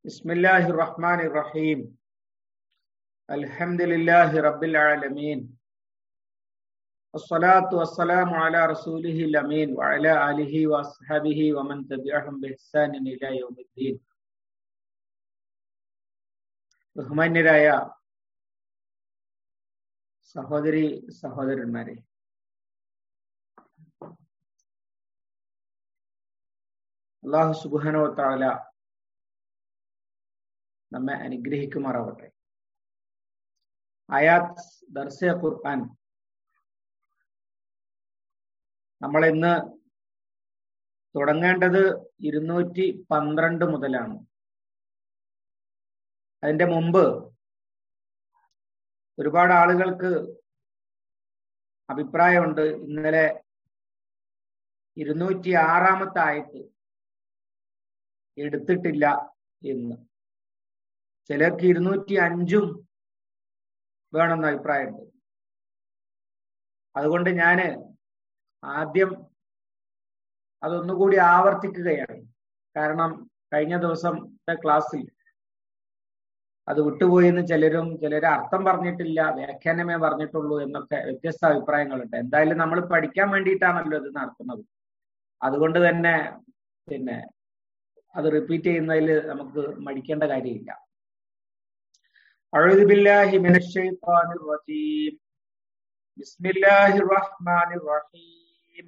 بسم الله الرحمن الرحيم الحمد لله رب العالمين الصلاة والسلام على رسوله الأمين وعلى آله وأصحابه ومن تبعهم بإحسان إلى يوم الدين ബഹുമാന്യരായ സഹോദരി സഹോദരന്മാരെ അള്ളാഹു സുബാനോ താല നമ്മെ അനുഗ്രഹിക്കുമാറാവട്ടെ ആയാത്ത് ദർസ ഖുർആൻ നമ്മൾ ഇന്ന് തുടങ്ങേണ്ടത് ഇരുന്നൂറ്റി പന്ത്രണ്ട് മുതലാണ് അതിന്റെ മുമ്പ് ഒരുപാട് ആളുകൾക്ക് അഭിപ്രായമുണ്ട് ഇന്നലെ ഇരുന്നൂറ്റി ആറാമത്തെ ആയത്ത് എടുത്തിട്ടില്ല എന്ന് ചിലർക്ക് ഇരുന്നൂറ്റി അഞ്ചും വേണമെന്ന് അഭിപ്രായമുണ്ട് അതുകൊണ്ട് ഞാന് ആദ്യം അതൊന്നുകൂടി ആവർത്തിക്കുകയാണ് കാരണം കഴിഞ്ഞ ദിവസത്തെ ക്ലാസ്സിൽ അത് വിട്ടുപോയെന്ന് ചിലരും ചിലർ അർത്ഥം പറഞ്ഞിട്ടില്ല വ്യാഖ്യാനമേ പറഞ്ഞിട്ടുള്ളൂ എന്നൊക്കെ വ്യത്യസ്ത അഭിപ്രായങ്ങളുണ്ട് എന്തായാലും നമ്മൾ പഠിക്കാൻ വേണ്ടിയിട്ടാണല്ലോ ഇത് നടത്തുന്നത് അതുകൊണ്ട് തന്നെ പിന്നെ അത് റിപ്പീറ്റ് ചെയ്യുന്നതിൽ നമുക്ക് മടിക്കേണ്ട കാര്യമില്ല أعوذ بالله من الشيطان الرجيم بسم الله الرحمن الرحيم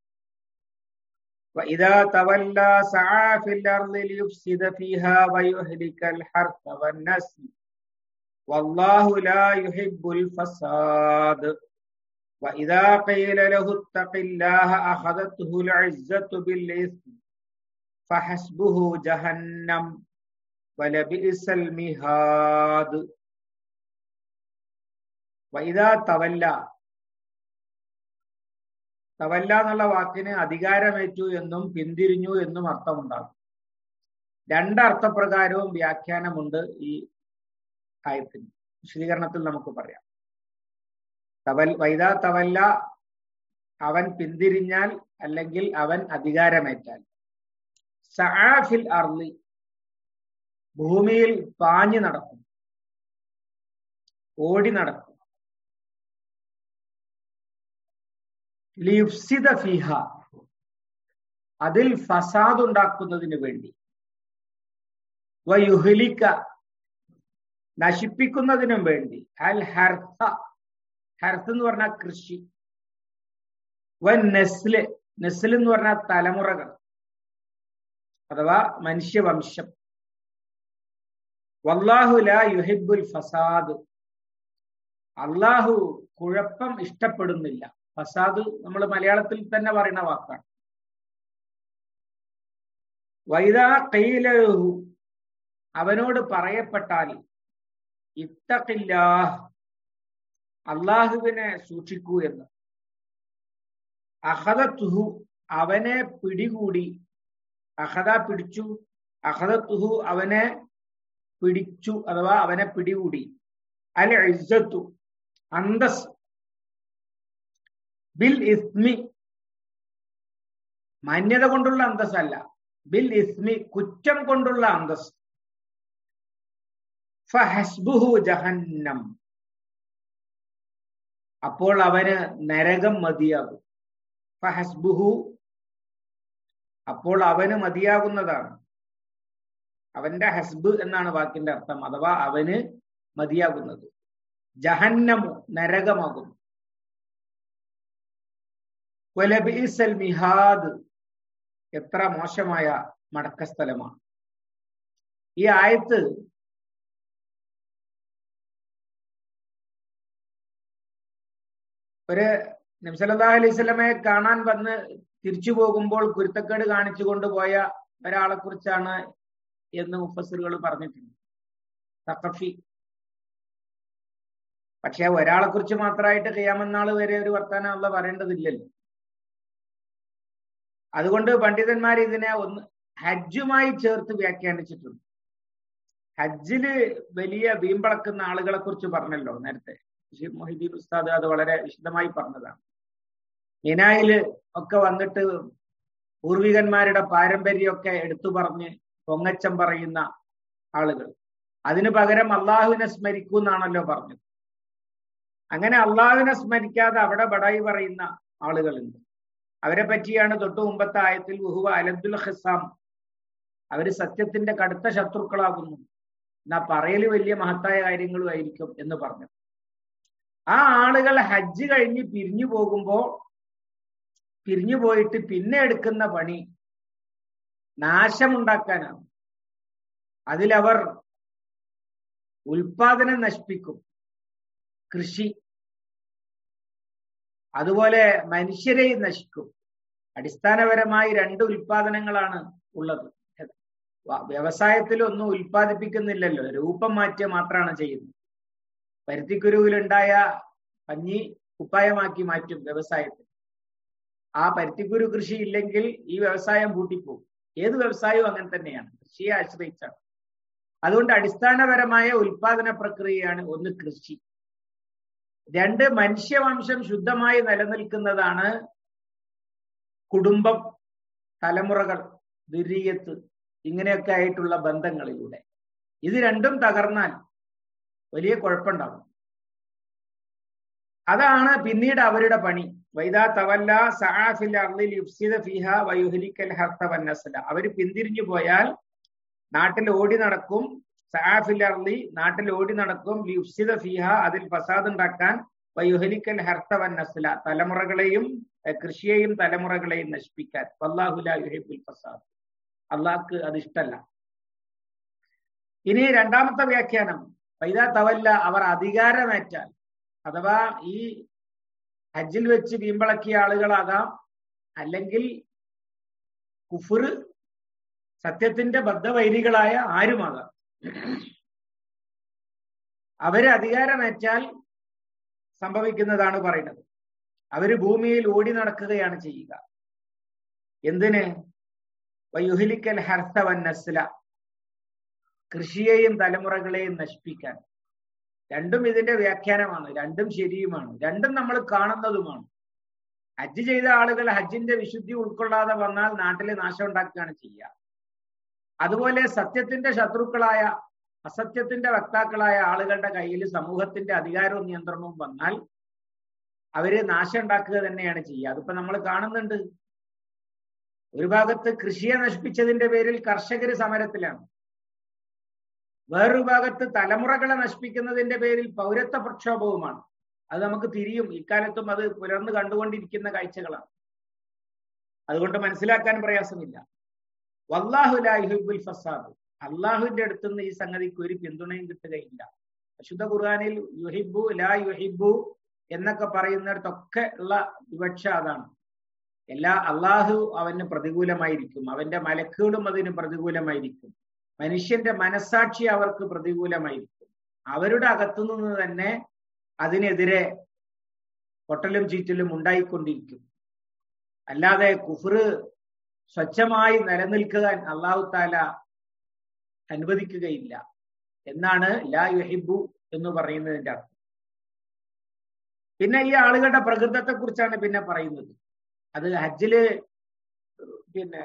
وإذا تولى سعى في الأرض ليفسد فيها ويهلك الحرث والنسل والله لا يحب الفساد وإذا قيل له اتق الله أخذته العزة بالإثم فحسبه جهنم ولبئس المهاد وإذا تولى തവല്ല എന്നുള്ള വാക്കിന് അധികാരമേറ്റു എന്നും പിന്തിരിഞ്ഞു എന്നും അർത്ഥമുണ്ടാകും രണ്ടർത്ഥപ്രകാരവും വ്യാഖ്യാനമുണ്ട് ഈ ആയത്തിന് വിശദീകരണത്തിൽ നമുക്ക് പറയാം തവൽ വൈദ തവല്ല അവൻ പിന്തിരിഞ്ഞാൽ അല്ലെങ്കിൽ അവൻ അധികാരമേറ്റാൽ സആഫിൽ അർലി ഭൂമിയിൽ പാഞ്ഞു നടക്കും ഓടി നടക്കും ലിയുഫ്സിദ ഫിഹ അതിൽ ഫസാദ് ഉണ്ടാക്കുന്നതിന് വേണ്ടി വയുഹലിക്ക നശിപ്പിക്കുന്നതിനും വേണ്ടി അൽ ഹർത്ത ഹർത്ത് എന്ന് പറഞ്ഞാൽ കൃഷി വൻ നെസ്ല് നെസ്ല് എന്ന് പറഞ്ഞാൽ തലമുറകൾ അഥവാ മനുഷ്യവംശം വല്ലാഹു ലാ യുഹിബുൽ ഫസാദ് അള്ളാഹു കുഴപ്പം ഇഷ്ടപ്പെടുന്നില്ല ഫസാദ് നമ്മൾ മലയാളത്തിൽ തന്നെ പറയുന്ന വാക്കാണ് വൈദാ കൈലഹു അവനോട് പറയപ്പെട്ടാൽ ഇത്തക്കില്ല അള്ളാഹുവിനെ സൂക്ഷിക്കൂ എന്ന് അഹദത്തുഹു അവനെ പിടികൂടി അഹദ പിടിച്ചു അഹദത്തുഹു അവനെ പിടിച്ചു അഥവാ അവനെ പിടികൂടി അൽ ഇസ്സത്തു അന്തസ് ബിൽ ഇസ്മി മാന്യത കൊണ്ടുള്ള അന്തസ്സല്ല ബിൽ ഇസ്മി കുറ്റം കൊണ്ടുള്ള അന്തസ് ഫഹസ്ബുഹു ജഹന്നം അപ്പോൾ അവന് നരകം മതിയാകും ഫഹസ്ബുഹു അപ്പോൾ അവന് മതിയാകുന്നതാണ് അവന്റെ ഹസ്ബ് എന്നാണ് വാക്കിന്റെ അർത്ഥം അഥവാ അവന് മതിയാകുന്നത് ജഹന്നമു നരകമാകുന്നു വലബീസൽ മിഹാദ് എത്ര മോശമായ മടക്കസ്ഥലമാണ് ഈ ആയത്ത് ഒരു നബ്സല്ലാ അലൈഹി സ്വലമയെ കാണാൻ വന്ന് തിരിച്ചു പോകുമ്പോൾ കുരുത്തക്കേട് കാണിച്ചു കൊണ്ടുപോയ ഒരാളെ കുറിച്ചാണ് എന്ന് മുഫസറുകൾ പറഞ്ഞിട്ടുണ്ട് തക്കഫി പക്ഷെ ഒരാളെ കുറിച്ച് മാത്രമായിട്ട് ചെയ്യാമെന്നാൾ വരെ ഒരു വർത്താനം ഉള്ള പറയേണ്ടതില്ലല്ലോ അതുകൊണ്ട് പണ്ഡിതന്മാർ ഇതിനെ ഒന്ന് ഹജ്ജുമായി ചേർത്ത് വ്യാഖ്യാനിച്ചിട്ടുണ്ട് ഹജ്ജില് വലിയ വീമ്പളക്കുന്ന ആളുകളെ കുറിച്ച് പറഞ്ഞല്ലോ നേരത്തെ മൊഹിദീൻ ഉസ്താദ് അത് വളരെ വിശദമായി പറഞ്ഞതാണ് മിനായില് ഒക്കെ വന്നിട്ട് പൂർവികന്മാരുടെ പാരമ്പര്യമൊക്കെ എടുത്തു പറഞ്ഞ് പൊങ്ങച്ചം പറയുന്ന ആളുകൾ അതിനു പകരം അള്ളാഹുവിനെ സ്മരിക്കൂ എന്നാണല്ലോ പറഞ്ഞത് അങ്ങനെ അള്ളാഹുവിനെ സ്മരിക്കാതെ അവിടെ ബടായി പറയുന്ന ആളുകളുണ്ട് അവരെ പറ്റിയാണ് തൊട്ടു മുമ്പത്തെ ആയത്തിൽ വുഹുവ അലദ്ദുൽ ഹിസാം അവര് സത്യത്തിന്റെ കടുത്ത ശത്രുക്കളാകുന്നു എന്നാ പറയല് വലിയ മഹത്തായ കാര്യങ്ങളും ആയിരിക്കും എന്ന് പറഞ്ഞു ആ ആളുകൾ ഹജ്ജ് കഴിഞ്ഞ് പിരിഞ്ഞു പോകുമ്പോ പിരിഞ്ഞു പോയിട്ട് പിന്നെ എടുക്കുന്ന പണി നാശമുണ്ടാക്കാനാണ് അതിലവർ ഉൽപാദനം നശിപ്പിക്കും കൃഷി അതുപോലെ മനുഷ്യരെയും നശിക്കും അടിസ്ഥാനപരമായി രണ്ട് ഉൽപാദനങ്ങളാണ് ഉള്ളത് വ്യവസായത്തിൽ ഒന്നും ഉൽപ്പാദിപ്പിക്കുന്നില്ലല്ലോ രൂപം മാറ്റുക മാത്രമാണ് ചെയ്യുന്നത് പരുത്തിക്കുരുവിലുണ്ടായ പഞ്ഞി കുപ്പായമാക്കി മാറ്റും വ്യവസായത്തിൽ ആ പരുത്തിക്കുരു കൃഷി ഇല്ലെങ്കിൽ ഈ വ്യവസായം പൂട്ടിപ്പോകും ഏത് വ്യവസായവും അങ്ങനെ തന്നെയാണ് കൃഷിയെ ആശ്രയിച്ചാണ് അതുകൊണ്ട് അടിസ്ഥാനപരമായ ഉൽപാദന പ്രക്രിയയാണ് ഒന്ന് കൃഷി രണ്ട് മനുഷ്യവംശം ശുദ്ധമായി നിലനിൽക്കുന്നതാണ് കുടുംബം തലമുറകൾ ദുരീയത്ത് ഇങ്ങനെയൊക്കെ ആയിട്ടുള്ള ബന്ധങ്ങളിലൂടെ ഇത് രണ്ടും തകർന്നാൽ വലിയ കുഴപ്പമുണ്ടാകും അതാണ് പിന്നീട് അവരുടെ പണി വൈദാ തവല്ല സഹാഫിൽ അർലിൽ യുഫ്സിദ ഫിഹ വയുഹലിക്കൽ ഹർത്ത വന്നസല അവർ പിന്തിരിഞ്ഞു പോയാൽ നാട്ടിൽ ഓടി നടക്കും സഹാഫിൽ അർലി നാട്ടിൽ ഓടി നടക്കും യുഫ്സിദ ഫിഹ അതിൽ ഫസാദ് ഉണ്ടാക്കാൻ വയുഹലിക്കൽ ഹർത്ത വന്നസല തലമുറകളെയും കൃഷിയെയും തലമുറകളെയും നശിപ്പിക്കാൻ വല്ലാഹുല യുഹിബുൽ ഫസാദ് അള്ളാഹ്ക്ക് അത് ഇഷ്ടല്ല ഇനി രണ്ടാമത്തെ വ്യാഖ്യാനം വൈദാ തവല്ല അവർ അധികാരമേറ്റാൽ അഥവാ ഈ ഹജ്ജിൽ വെച്ച് വീമ്പളക്കിയ ആളുകളാകാം അല്ലെങ്കിൽ കുഫർ സത്യത്തിന്റെ ബദ്ധവൈരികളായ ആരുമാകാം അവര് അധികാരമേറ്റാൽ സംഭവിക്കുന്നതാണ് പറയുന്നത് അവര് ഭൂമിയിൽ ഓടി നടക്കുകയാണ് ചെയ്യുക എന്തിന് വയുഹലിക്കൽ ഹർത്തവൻ നസ്ല കൃഷിയെയും തലമുറകളെയും നശിപ്പിക്കാൻ രണ്ടും ഇതിന്റെ വ്യാഖ്യാനമാണ് രണ്ടും ശരിയുമാണ് രണ്ടും നമ്മൾ കാണുന്നതുമാണ് ഹജ്ജ് ചെയ്ത ആളുകൾ ഹജ്ജിന്റെ വിശുദ്ധി ഉൾക്കൊള്ളാതെ വന്നാൽ നാട്ടിലെ നാശം ഉണ്ടാക്കുകയാണ് ചെയ്യുക അതുപോലെ സത്യത്തിന്റെ ശത്രുക്കളായ അസത്യത്തിന്റെ വക്താക്കളായ ആളുകളുടെ കയ്യിൽ സമൂഹത്തിന്റെ അധികാരവും നിയന്ത്രണവും വന്നാൽ അവര് നാശം ഉണ്ടാക്കുക തന്നെയാണ് ചെയ്യുക അതിപ്പോ നമ്മൾ കാണുന്നുണ്ട് ഒരു ഭാഗത്ത് കൃഷിയെ നശിപ്പിച്ചതിന്റെ പേരിൽ കർഷകർ സമരത്തിലാണ് വേറൊരു ഭാഗത്ത് തലമുറകളെ നശിപ്പിക്കുന്നതിന്റെ പേരിൽ പൗരത്വ പ്രക്ഷോഭവുമാണ് അത് നമുക്ക് തിരിയും ഇക്കാലത്തും അത് പുലർന്നു കണ്ടുകൊണ്ടിരിക്കുന്ന കാഴ്ചകളാണ് അതുകൊണ്ട് മനസ്സിലാക്കാൻ പ്രയാസമില്ല വല്ലാഹുലാഹിബുൽ ഫസാദ് അള്ളാഹുവിന്റെ അടുത്തുനിന്ന് ഈ സംഗതിക്ക് ഒരു പിന്തുണയും കിട്ടുകയില്ല അശുദ്ധ ഖുർആാനിൽ യുഹിബു ലാ യുഹിബു എന്നൊക്കെ പറയുന്നിടത്തൊക്കെ ഉള്ള വിവക്ഷ അതാണ് എല്ലാ അള്ളാഹു അവന് പ്രതികൂലമായിരിക്കും അവന്റെ മലക്കുകളും അതിന് പ്രതികൂലമായിരിക്കും മനുഷ്യന്റെ മനസാക്ഷി അവർക്ക് പ്രതികൂലമായിരിക്കും അവരുടെ അകത്തുനിന്ന് തന്നെ അതിനെതിരെ പൊട്ടലും ചീറ്റലും ഉണ്ടായിക്കൊണ്ടിരിക്കും അല്ലാതെ കുഫർ സ്വച്ഛമായി നിലനിൽക്കാൻ അള്ളാഹു താല അനുവദിക്കുകയില്ല എന്നാണ് ലാ യുഹിബു എന്ന് പറയുന്നതിന്റെ അർത്ഥം പിന്നെ ഈ ആളുകളുടെ പ്രകൃതത്തെ കുറിച്ചാണ് പിന്നെ പറയുന്നത് അത് ഹജ്ജില് പിന്നെ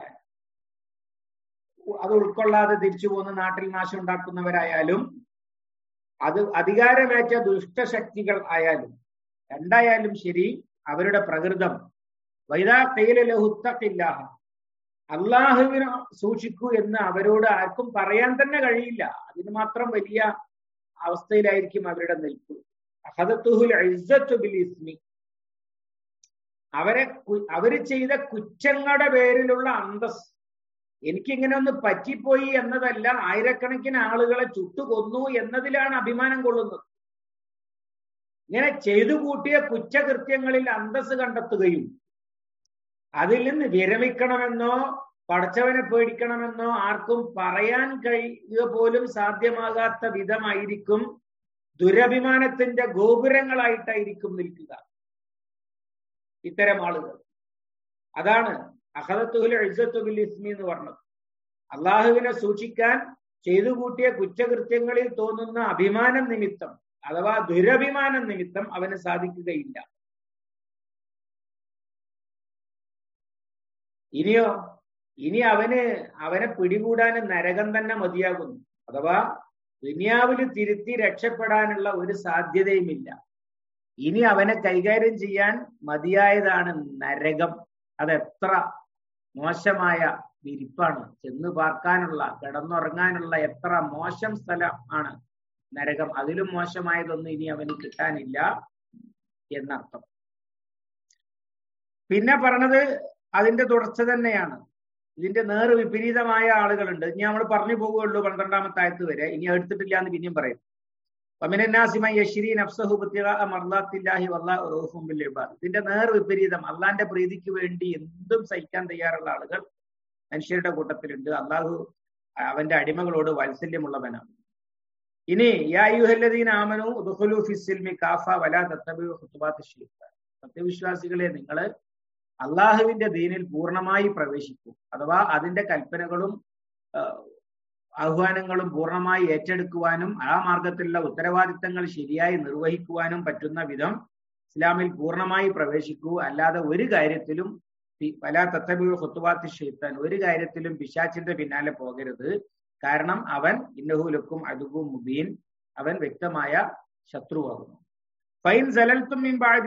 അത് ഉൾക്കൊള്ളാതെ തിരിച്ചു പോകുന്ന നാട്ടിൽ നാശം ഉണ്ടാക്കുന്നവരായാലും അത് അധികാരമേറ്റ ദുഷ്ടശക്തികൾ ആയാലും രണ്ടായാലും ശരി അവരുടെ പ്രകൃതം വൈദാ കയ്യിലെ ലഹുത്തക്കില്ലാഹ അള്ളാഹുവിനെ സൂക്ഷിക്കൂ എന്ന് അവരോട് ആർക്കും പറയാൻ തന്നെ കഴിയില്ല അതിന് മാത്രം വലിയ അവസ്ഥയിലായിരിക്കും അവരുടെ നിൽപ്പ് അഹദത്തുഹുൽ ബിൽ ഇസ്മി അവരെ അവര് ചെയ്ത കുറ്റങ്ങളുടെ പേരിലുള്ള അന്തസ് എനിക്കിങ്ങനെ ഒന്ന് പറ്റിപ്പോയി എന്നതല്ല ആയിരക്കണക്കിന് ആളുകളെ ചുട്ടുകൊന്നു എന്നതിലാണ് അഭിമാനം കൊള്ളുന്നത് ഇങ്ങനെ ചെയ്തു കൂട്ടിയ കുറ്റകൃത്യങ്ങളിൽ അന്തസ് കണ്ടെത്തുകയും അതിൽ നിന്ന് വിരമിക്കണമെന്നോ പടച്ചവനെ പേടിക്കണമെന്നോ ആർക്കും പറയാൻ കഴിയുക പോലും സാധ്യമാകാത്ത വിധമായിരിക്കും ദുരഭിമാനത്തിന്റെ ഗോപുരങ്ങളായിട്ടായിരിക്കും നിൽക്കുക ഇത്തരം ആളുകൾ അതാണ് അഹദത്തുൽ ബിൽ ഇസ്മി എന്ന് പറഞ്ഞത് അള്ളാഹുവിനെ സൂക്ഷിക്കാൻ ചെയ്തു കൂട്ടിയ കുറ്റകൃത്യങ്ങളിൽ തോന്നുന്ന അഭിമാനം നിമിത്തം അഥവാ ദുരഭിമാനം നിമിത്തം അവന് സാധിക്കുകയില്ല ഇനിയോ ഇനി അവന് അവനെ പിടികൂടാൻ നരകം തന്നെ മതിയാകുന്നു അഥവാ ദുനിയാവിൽ തിരുത്തി രക്ഷപ്പെടാനുള്ള ഒരു സാധ്യതയുമില്ല ഇനി അവനെ കൈകാര്യം ചെയ്യാൻ മതിയായതാണ് നരകം അതെത്ര മോശമായ വിരിപ്പാണ് ചെന്ന് പാർക്കാനുള്ള കിടന്നുറങ്ങാനുള്ള എത്ര മോശം സ്ഥലം ആണ് നരകം അതിലും മോശമായതൊന്നും ഇനി അവന് കിട്ടാനില്ല എന്നർത്ഥം പിന്നെ പറഞ്ഞത് അതിന്റെ തുടർച്ച തന്നെയാണ് ഇതിന്റെ നേർ വിപരീതമായ ആളുകളുണ്ട് ഇനി നമ്മൾ പറഞ്ഞു പോവുകയുള്ളൂ പന്ത്രണ്ടാമത്തെ ആയത്ത് വരെ ഇനി എടുത്തിട്ടില്ല എന്ന് പിന്നെയും പറയും ഇതിന്റെ നേർ വിപരീതം അള്ളാന്റെ പ്രീതിക്ക് വേണ്ടി എന്തും സഹിക്കാൻ തയ്യാറുള്ള ആളുകൾ മനുഷ്യരുടെ കൂട്ടത്തിലുണ്ട് അള്ളാഹു അവന്റെ അടിമകളോട് വാത്സല്യമുള്ളവനാണ് ഇനി യായുഹല്ലദീൻ ആമനു ഉദ്ഖുലു ഫിസ്സിൽമി കാഫ വലാ തത്തബിഉ ഖുതുബാത്തി ശൈത്താൻ സത്യവിശ്വാസികളെ നിങ്ങൾ അള്ളാഹുവിന്റെ ദീനിൽ പൂർണ്ണമായി പ്രവേശിക്കൂ അഥവാ അതിന്റെ കൽപ്പനകളും ആഹ്വാനങ്ങളും പൂർണ്ണമായി ഏറ്റെടുക്കുവാനും ആ മാർഗത്തിലുള്ള ഉത്തരവാദിത്തങ്ങൾ ശരിയായി നിർവഹിക്കുവാനും പറ്റുന്ന വിധം ഇസ്ലാമിൽ പൂർണ്ണമായി പ്രവേശിക്കൂ അല്ലാതെ ഒരു കാര്യത്തിലും പല തത്തബിൾ ഹുത്തുവാത്തി ഷെയ്ത്താൻ ഒരു കാര്യത്തിലും പിശാച്ചിന്റെ പിന്നാലെ പോകരുത് കാരണം അവൻ ഇന്നഹുലക്കും അതുബു മുബീൻ അവൻ വ്യക്തമായ ശത്രുവാകുന്നു ഫൈൻ സലൽത്തും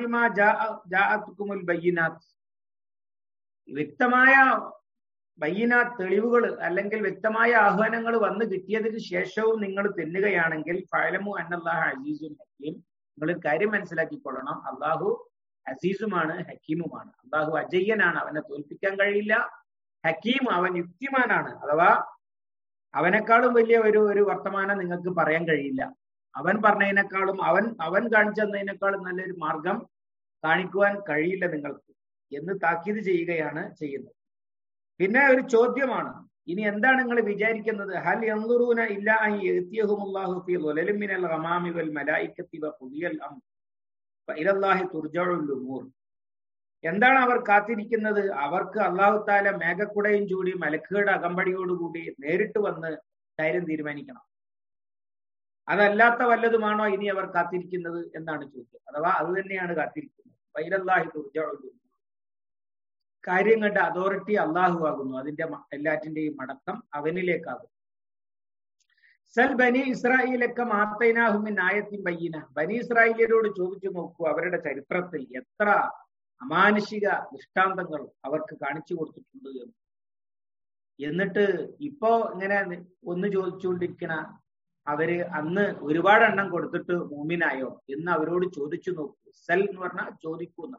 വ്യക്തമായ ബയ്യന തെളിവുകൾ അല്ലെങ്കിൽ വ്യക്തമായ ആഹ്വാനങ്ങൾ വന്നു കിട്ടിയതിന് ശേഷവും നിങ്ങൾ തിന്നുകയാണെങ്കിൽ ഫലമു അന്നല്ലാഹ് അസീസും ഹക്കീം നിങ്ങൾ കാര്യം മനസ്സിലാക്കിക്കൊള്ളണം അള്ളാഹു അസീസുമാണ് ഹക്കീമുമാണ് അള്ളാഹു അജയ്യനാണ് അവനെ തോൽപ്പിക്കാൻ കഴിയില്ല ഹക്കീം അവൻ യുക്തിമാനാണ് അഥവാ അവനേക്കാളും വലിയ ഒരു ഒരു വർത്തമാനം നിങ്ങൾക്ക് പറയാൻ കഴിയില്ല അവൻ പറഞ്ഞതിനേക്കാളും അവൻ അവൻ കാണിച്ചു തന്നതിനേക്കാളും നല്ലൊരു മാർഗം കാണിക്കുവാൻ കഴിയില്ല നിങ്ങൾക്ക് എന്ന് താക്കീത് ചെയ്യുകയാണ് ചെയ്യുന്നത് പിന്നെ ഒരു ചോദ്യമാണ് ഇനി എന്താണ് നിങ്ങൾ വിചാരിക്കുന്നത് ഹൽ യൻദുറൂന ഇല്ല അൻ യഅതിയഹുമുല്ലാഹു ഫീ ളുലലിൻ മിനൽ ഗമാമി വൽ മലായികത്തി വഖുദിയൽ അംർ ഫഇലല്ലാഹി തുർജഉൽ ഉമൂർ എന്താണ് അവർ കാത്തിരിക്കുന്നത് അവർക്ക് അള്ളാഹു താല മേഘക്കുടയും ചൂടി മലക്കുകളുടെ അകമ്പടിയോടുകൂടി നേരിട്ട് വന്ന് കാര്യം തീരുമാനിക്കണം അതല്ലാത്ത വല്ലതുമാണോ ഇനി അവർ കാത്തിരിക്കുന്നത് എന്നാണ് ചോദ്യം അഥവാ അത് തന്നെയാണ് കാത്തിരിക്കുന്നത് ഫൈലല്ലാഹി തുർജഉൽ ഉമൂർ കാര്യങ്ങളുടെ അതോറിറ്റി അള്ളാഹു ആകുന്നു അതിന്റെ എല്ലാറ്റിന്റെയും മടക്കം അവനിലേക്കാകും സൽ ബനി ഇസ്രായേലൊക്കെ മാത്തൈനാഹുമിൻ ആയത്തിൻ ബയ്യന ബനി ഇസ്രായേലിയരോട് ചോദിച്ചു നോക്കൂ അവരുടെ ചരിത്രത്തിൽ എത്ര അമാനുഷിക ദൃഷ്ടാന്തങ്ങൾ അവർക്ക് കാണിച്ചു കൊടുത്തിട്ടുണ്ട് എന്ന് എന്നിട്ട് ഇപ്പോ ഇങ്ങനെ ഒന്ന് ചോദിച്ചുകൊണ്ടിരിക്കണ അവര് അന്ന് ഒരുപാട് എണ്ണം കൊടുത്തിട്ട് മൂമിനായോ എന്ന് അവരോട് ചോദിച്ചു നോക്കൂ സൽ എന്ന് പറഞ്ഞാൽ ചോദിക്കുന്ന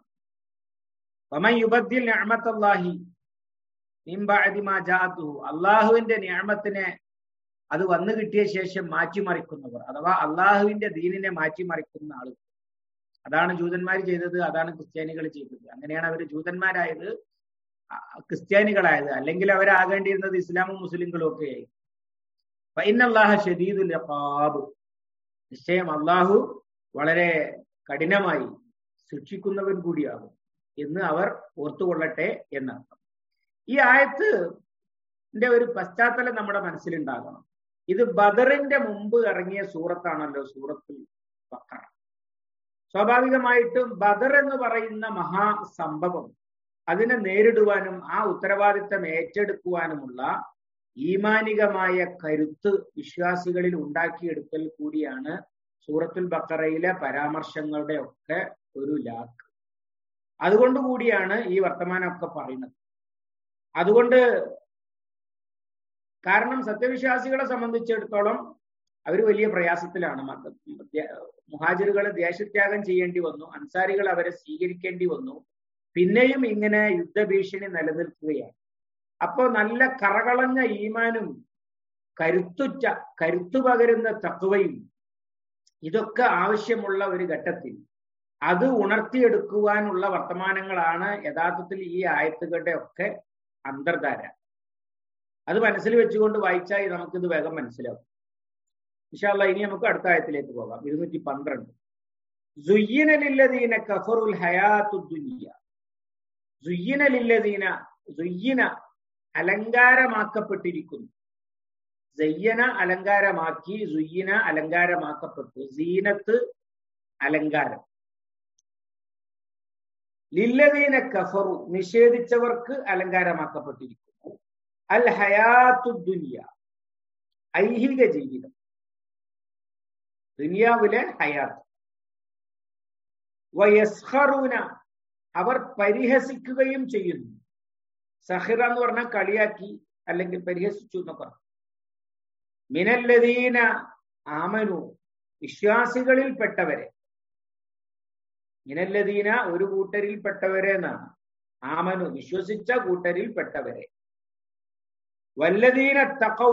അള്ളാഹുവിന്റെ നിയമത്തിനെ അത് വന്നു കിട്ടിയ ശേഷം മാറ്റിമറിക്കുന്നവർ അഥവാ അള്ളാഹുവിന്റെ ദീനിനെ മാറ്റിമറിക്കുന്ന ആളുകൾ അതാണ് ജൂതന്മാർ ചെയ്തത് അതാണ് ക്രിസ്ത്യാനികൾ ചെയ്തത് അങ്ങനെയാണ് അവർ ജൂതന്മാരായത് ക്രിസ്ത്യാനികളായത് അല്ലെങ്കിൽ അവരാകേണ്ടിയിരുന്നത് ഇസ്ലാമും മുസ്ലിങ്ങളും ഒക്കെ ആയി ഫൈനല്ലാഹ ഷദീദുൽ ഇഖാബ് നിശ്ചയം അള്ളാഹു വളരെ കഠിനമായി ശിക്ഷിക്കുന്നവൻ കൂടിയാകും എന്ന് അവർ ഓർത്തുകൊള്ളട്ടെ എന്നർത്ഥം ഈ ആയത്തിന്റെ ഒരു പശ്ചാത്തലം നമ്മുടെ മനസ്സിലുണ്ടാകണം ഇത് ബദറിന്റെ മുമ്പ് ഇറങ്ങിയ സൂറത്താണല്ലോ സൂറത്തിൽ ബക്കറ സ്വാഭാവികമായിട്ടും ബദർ എന്ന് പറയുന്ന മഹാസംഭവം അതിനെ നേരിടുവാനും ആ ഉത്തരവാദിത്തം ഏറ്റെടുക്കുവാനുമുള്ള ഈമാനികമായ കരുത്ത് വിശ്വാസികളിൽ ഉണ്ടാക്കിയെടുക്കൽ കൂടിയാണ് സൂറത്തുൽ ബക്കറയിലെ പരാമർശങ്ങളുടെ ഒക്കെ ഒരു ലാക്ക് അതുകൊണ്ട് കൂടിയാണ് ഈ വർത്തമാനമൊക്കെ പറയുന്നത് അതുകൊണ്ട് കാരണം സത്യവിശ്വാസികളെ സംബന്ധിച്ചിടത്തോളം അവർ വലിയ പ്രയാസത്തിലാണ് മുഹാജിറുകൾ ദേശത്യാഗം ചെയ്യേണ്ടി വന്നു അൻസാരികൾ അവരെ സ്വീകരിക്കേണ്ടി വന്നു പിന്നെയും ഇങ്ങനെ യുദ്ധഭീഷണി നിലനിൽക്കുകയാണ് അപ്പോ നല്ല കറകളഞ്ഞ ഈമാനും കരുത്തുറ്റ കരുത്തു പകരുന്ന തത്വയും ഇതൊക്കെ ആവശ്യമുള്ള ഒരു ഘട്ടത്തിൽ അത് ഉണർത്തിയെടുക്കുവാനുള്ള വർത്തമാനങ്ങളാണ് യഥാർത്ഥത്തിൽ ഈ ആയത്തുകളുടെ ഒക്കെ അന്തർധാര അത് മനസ്സിൽ വെച്ചുകൊണ്ട് വായിച്ചാൽ നമുക്കിത് വേഗം മനസ്സിലാവും ഇൻഷാല്ല ഇനി നമുക്ക് അടുത്ത ആയത്തിലേക്ക് പോകാം ഇരുന്നൂറ്റി പന്ത്രണ്ട് സുയ്യനലില്ലദീന കഫറുൽ ഹയാത്തു ദുനിയ സുയ്യനലില്ലദീന സുയ്യന അലങ്കാരമാക്കപ്പെട്ടിരിക്കുന്നു സയ്യന അലങ്കാരമാക്കി സുയ്യന അലങ്കാരമാക്കപ്പെട്ടു സീനത്ത് അലങ്കാരം ലില്ലദീന കഫറു നിഷേധിച്ചവർക്ക് അലങ്കാരമാക്കപ്പെട്ടിരിക്കുന്നു അൽ ഹയാത്തു ദുനിയ ഐഹിക ജീവിതം ദുനിയാവിലെ ഹയാത്ത് വയസ്ഹറൂന അവർ പരിഹസിക്കുകയും ചെയ്യുന്നു സഹിറ എന്ന് പറഞ്ഞാൽ കളിയാക്കി അല്ലെങ്കിൽ പരിഹസിച്ചു എന്നൊക്കെ മിനല്ലദീന ആമനു വിശ്വാസികളിൽപ്പെട്ടവരെ മിനല്ലദീന ഒരു കൂട്ടരിൽപ്പെട്ടവരെ എന്നാണ് ആമനു വിശ്വസിച്ച കൂട്ടരിൽപ്പെട്ടവരെ വല്ലദീന തക്കൗ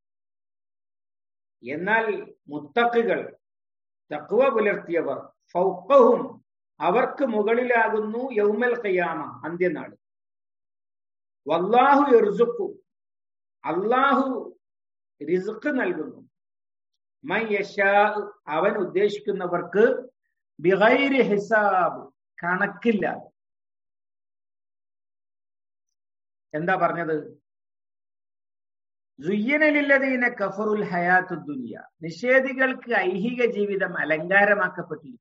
എന്നാൽ മുത്തക്കുകൾ തക്കുവ പുലർത്തിയവർ ഫൗക്കഹും അവർക്ക് മുകളിലാകുന്നു യൗമൽ ഖിയാമ അന്ത്യനാട് വല്ലാഹു യർസുക്കു അള്ളാഹു റിസുക്ക് നൽകുന്നു മൈ യശാ അവൻ ഉദ്ദേശിക്കുന്നവർക്ക് ബിഗൈരി ഹിസാബ് കണക്കില്ലാതെ എന്താ പറഞ്ഞത് സുയ്യനലില്ലതീന കഫറുൽ ഹയാത്തു ദുനിയ നിഷേധികൾക്ക് ഐഹിക ജീവിതം അലങ്കാരമാക്കപ്പെട്ടിരിക്കുന്നു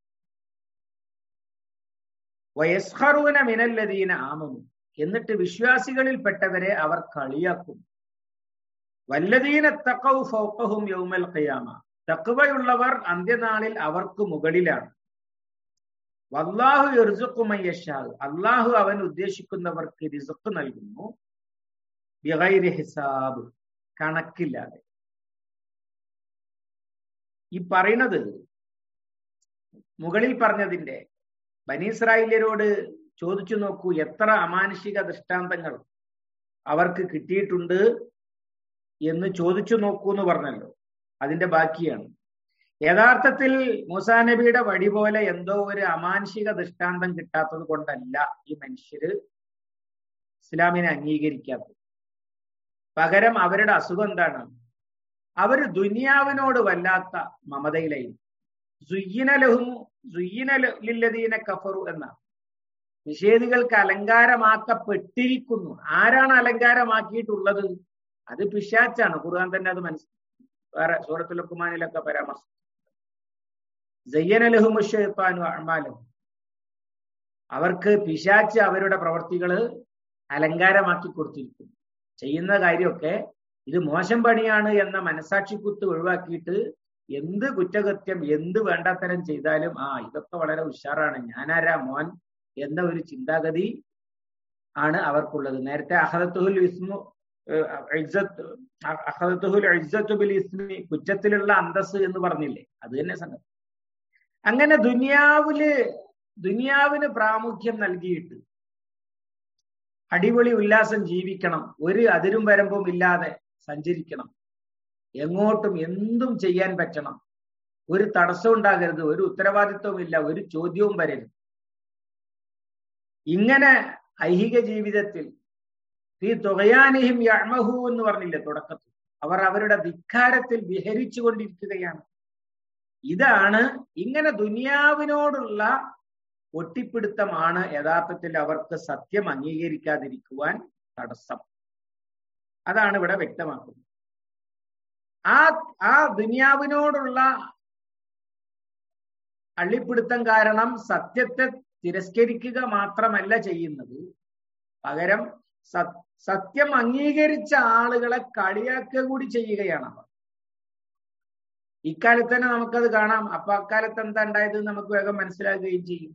വയസ്ഹറൂന മിനല്ലതീന ആമനു എന്നിട്ട് വിശ്വാസികളിൽപ്പെട്ടവരെ അവർ കളിയാക്കും വല്ലതീന തക്കൗ ഫൗക്കഹും യൗമൽ ഖിയാമ തക്വയുള്ളവർ അന്ത്യനാളിൽ അവർക്ക് മുകളിലാണ് വല്ലാഹു യർസുക്കുമയ്യഷാ അള്ളാഹു അവൻ ഉദ്ദേശിക്കുന്നവർക്ക് റിസുക്ക് നൽകുന്നു ബിഗൈരി ഹിസാബ് കണക്കില്ലാതെ ഈ പറയുന്നത് മുകളിൽ പറഞ്ഞതിന്റെ ബനീസ്രായേലരോട് ചോദിച്ചു നോക്കൂ എത്ര അമാനുഷിക ദൃഷ്ടാന്തങ്ങൾ അവർക്ക് കിട്ടിയിട്ടുണ്ട് എന്ന് ചോദിച്ചു നോക്കൂ എന്ന് പറഞ്ഞല്ലോ അതിന്റെ ബാക്കിയാണ് യഥാർത്ഥത്തിൽ മൂസാ നബിയുടെ വഴി പോലെ എന്തോ ഒരു അമാനുഷിക ദൃഷ്ടാന്തം കിട്ടാത്തത് കൊണ്ടല്ല ഈ മനുഷ്യര് ഇസ്ലാമിനെ അംഗീകരിക്കാത്തത് പകരം അവരുടെ അസുഖം എന്താണ് അവര് ദുനിയാവിനോട് വല്ലാത്ത മമതയിലായി സുയ്യനലഹും സുയ്യനലില്ലതീന കഫറു എന്നാണ് നിഷേധികൾക്ക് അലങ്കാരമാക്കപ്പെട്ടിരിക്കുന്നു ആരാണ് അലങ്കാരമാക്കിയിട്ടുള്ളത് അത് പിശാച്ചാണ് ഖുർആൻ തന്നെ അത് മനസ്സിൽ വേറെ സൂറത്തുൽ ലുക്കുമാനിലൊക്കെ പരാമർശം ജയ്യനലഹുമുഷാനു അമാലും അവർക്ക് പിശാച്ച് അവരുടെ പ്രവർത്തികള് അലങ്കാരമാക്കി കൊടുത്തിരിക്കുന്നു ചെയ്യുന്ന കാര്യമൊക്കെ ഇത് മോശം പണിയാണ് എന്ന മനസാക്ഷിക്കുത്ത് ഒഴിവാക്കിയിട്ട് എന്ത് കുറ്റകൃത്യം എന്ത് വേണ്ടാത്തരം ചെയ്താലും ആ ഇതൊക്കെ വളരെ ഉഷാറാണ് ഞാനാരാ മോൻ എന്ന ഒരു ചിന്താഗതി ആണ് അവർക്കുള്ളത് നേരത്തെ അഹദത്തുഹുൽ ഇസ്മു അഹദത്തുഹുൽ ബിൽ ഇസ്മി കുറ്റത്തിലുള്ള അന്തസ് എന്ന് പറഞ്ഞില്ലേ അത് തന്നെ സംഗതി അങ്ങനെ ദുനിയാവില് ദുനിയാവിന് പ്രാമുഖ്യം നൽകിയിട്ട് അടിപൊളി ഉല്ലാസം ജീവിക്കണം ഒരു അതിരും വരമ്പും ഇല്ലാതെ സഞ്ചരിക്കണം എങ്ങോട്ടും എന്തും ചെയ്യാൻ പറ്റണം ഒരു തടസ്സം ഉണ്ടാകരുത് ഒരു ഉത്തരവാദിത്വവും ഇല്ല ഒരു ചോദ്യവും വരരുത് ഇങ്ങനെ ഐഹിക ജീവിതത്തിൽ ഈ തുകയാനിഹിം യമഹു എന്ന് പറഞ്ഞില്ലേ തുടക്കത്തിൽ അവർ അവരുടെ ധിക്കാരത്തിൽ വിഹരിച്ചു കൊണ്ടിരിക്കുകയാണ് ഇതാണ് ഇങ്ങനെ ദുനിയാവിനോടുള്ള ഒട്ടിപ്പിടുത്തമാണ് യഥാർത്ഥത്തിൽ അവർക്ക് സത്യം അംഗീകരിക്കാതിരിക്കുവാൻ തടസ്സം അതാണ് ഇവിടെ വ്യക്തമാക്കുന്നത് ആ ആ ദുനിയാവിനോടുള്ള അള്ളിപ്പിടുത്തം കാരണം സത്യത്തെ തിരസ്കരിക്കുക മാത്രമല്ല ചെയ്യുന്നത് പകരം സത്യം അംഗീകരിച്ച ആളുകളെ കളിയാക്കുക കൂടി ചെയ്യുകയാണ് അവർ ഇക്കാലത്ത് തന്നെ നമുക്കത് കാണാം അപ്പൊ അക്കാലത്ത് എന്താ ഉണ്ടായത് നമുക്ക് വേഗം മനസ്സിലാക്കുകയും ചെയ്യും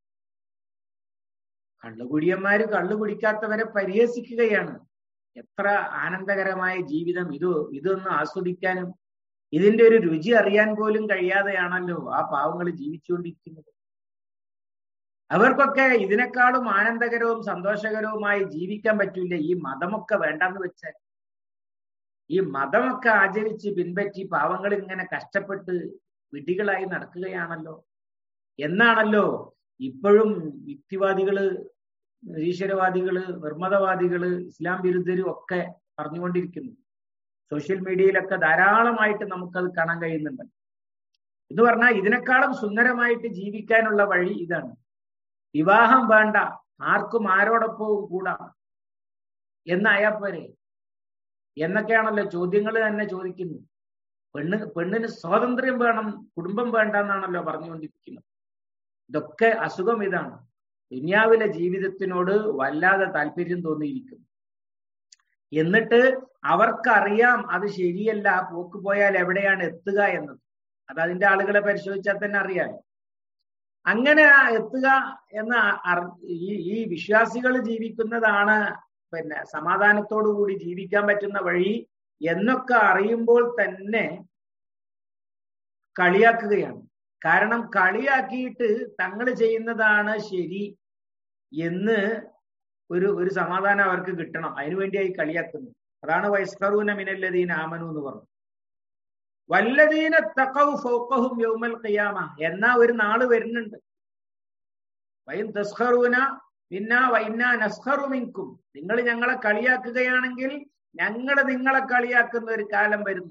കള്ളുകുടിയന്മാര് കള്ളു കുടിക്കാത്തവരെ പരിഹസിക്കുകയാണ് എത്ര ആനന്ദകരമായ ജീവിതം ഇത് ഇതൊന്ന് ആസ്വദിക്കാനും ഇതിന്റെ ഒരു രുചി അറിയാൻ പോലും കഴിയാതെയാണല്ലോ ആ പാവങ്ങൾ ജീവിച്ചുകൊണ്ടിരിക്കുന്നത് അവർക്കൊക്കെ ഇതിനേക്കാളും ആനന്ദകരവും സന്തോഷകരവുമായി ജീവിക്കാൻ പറ്റൂല ഈ മതമൊക്കെ വേണ്ടെന്ന് വെച്ചാൽ ഈ മതമൊക്കെ ആചരിച്ച് പിൻപറ്റി പാവങ്ങൾ ഇങ്ങനെ കഷ്ടപ്പെട്ട് വിഡികളായി നടക്കുകയാണല്ലോ എന്നാണല്ലോ ഇപ്പോഴും യുക്തിവാദികള് നിരീശ്വരവാദികള് നിർമ്മതവാദികള് ഇസ്ലാം വിരുദ്ധരും ഒക്കെ പറഞ്ഞുകൊണ്ടിരിക്കുന്നു സോഷ്യൽ മീഡിയയിലൊക്കെ ധാരാളമായിട്ട് നമുക്കത് കാണാൻ കഴിയുന്നുണ്ട് എന്ന് പറഞ്ഞാൽ ഇതിനേക്കാളും സുന്ദരമായിട്ട് ജീവിക്കാനുള്ള വഴി ഇതാണ് വിവാഹം വേണ്ട ആർക്കും ആരോടൊപ്പവും കൂടാം എന്നായാ പോരെ എന്നൊക്കെയാണല്ലോ ചോദ്യങ്ങൾ തന്നെ ചോദിക്കുന്നു പെണ്ണ് പെണ്ണിന് സ്വാതന്ത്ര്യം വേണം കുടുംബം വേണ്ട എന്നാണല്ലോ പറഞ്ഞുകൊണ്ടിരിക്കുന്നത് ഇതൊക്കെ അസുഖം ഇതാണ് ദുനിയാവിലെ ജീവിതത്തിനോട് വല്ലാതെ താല്പര്യം തോന്നിയിരിക്കുന്നു എന്നിട്ട് അവർക്കറിയാം അത് ശരിയല്ല ആ പോക്ക് പോയാൽ എവിടെയാണ് എത്തുക എന്നത് അത് അതിന്റെ ആളുകളെ പരിശോധിച്ചാൽ തന്നെ അറിയാം അങ്ങനെ ആ എത്തുക എന്ന അർ- ഈ ഈ വിശ്വാസികൾ ജീവിക്കുന്നതാണ് പിന്നെ സമാധാനത്തോടു കൂടി ജീവിക്കാൻ പറ്റുന്ന വഴി എന്നൊക്കെ അറിയുമ്പോൾ തന്നെ കളിയാക്കുകയാണ് കാരണം കളിയാക്കിയിട്ട് തങ്ങൾ ചെയ്യുന്നതാണ് ശരി എന്ന് ഒരു ഒരു സമാധാനം അവർക്ക് കിട്ടണം അതിനുവേണ്ടിയായി കളിയാക്കുന്നത് അതാണ് വയസ്കറൂന മിനല്ലദീന ആമനു എന്ന് പറഞ്ഞു വല്ലദീന തഖൗ ഫൗഖഹും യൗമൽ ഖിയാമ എന്നാ ഒരു നാള് വരുന്നുണ്ട് വൈൻ തസ്ഖറൂന മിന്ന വൈന്ന നസ്ഖറു മിൻകും നിങ്ങൾ ഞങ്ങളെ കളിയാക്കുകയാണെങ്കിൽ ഞങ്ങൾ നിങ്ങളെ കളിയാക്കുന്ന ഒരു കാലം വരുന്നു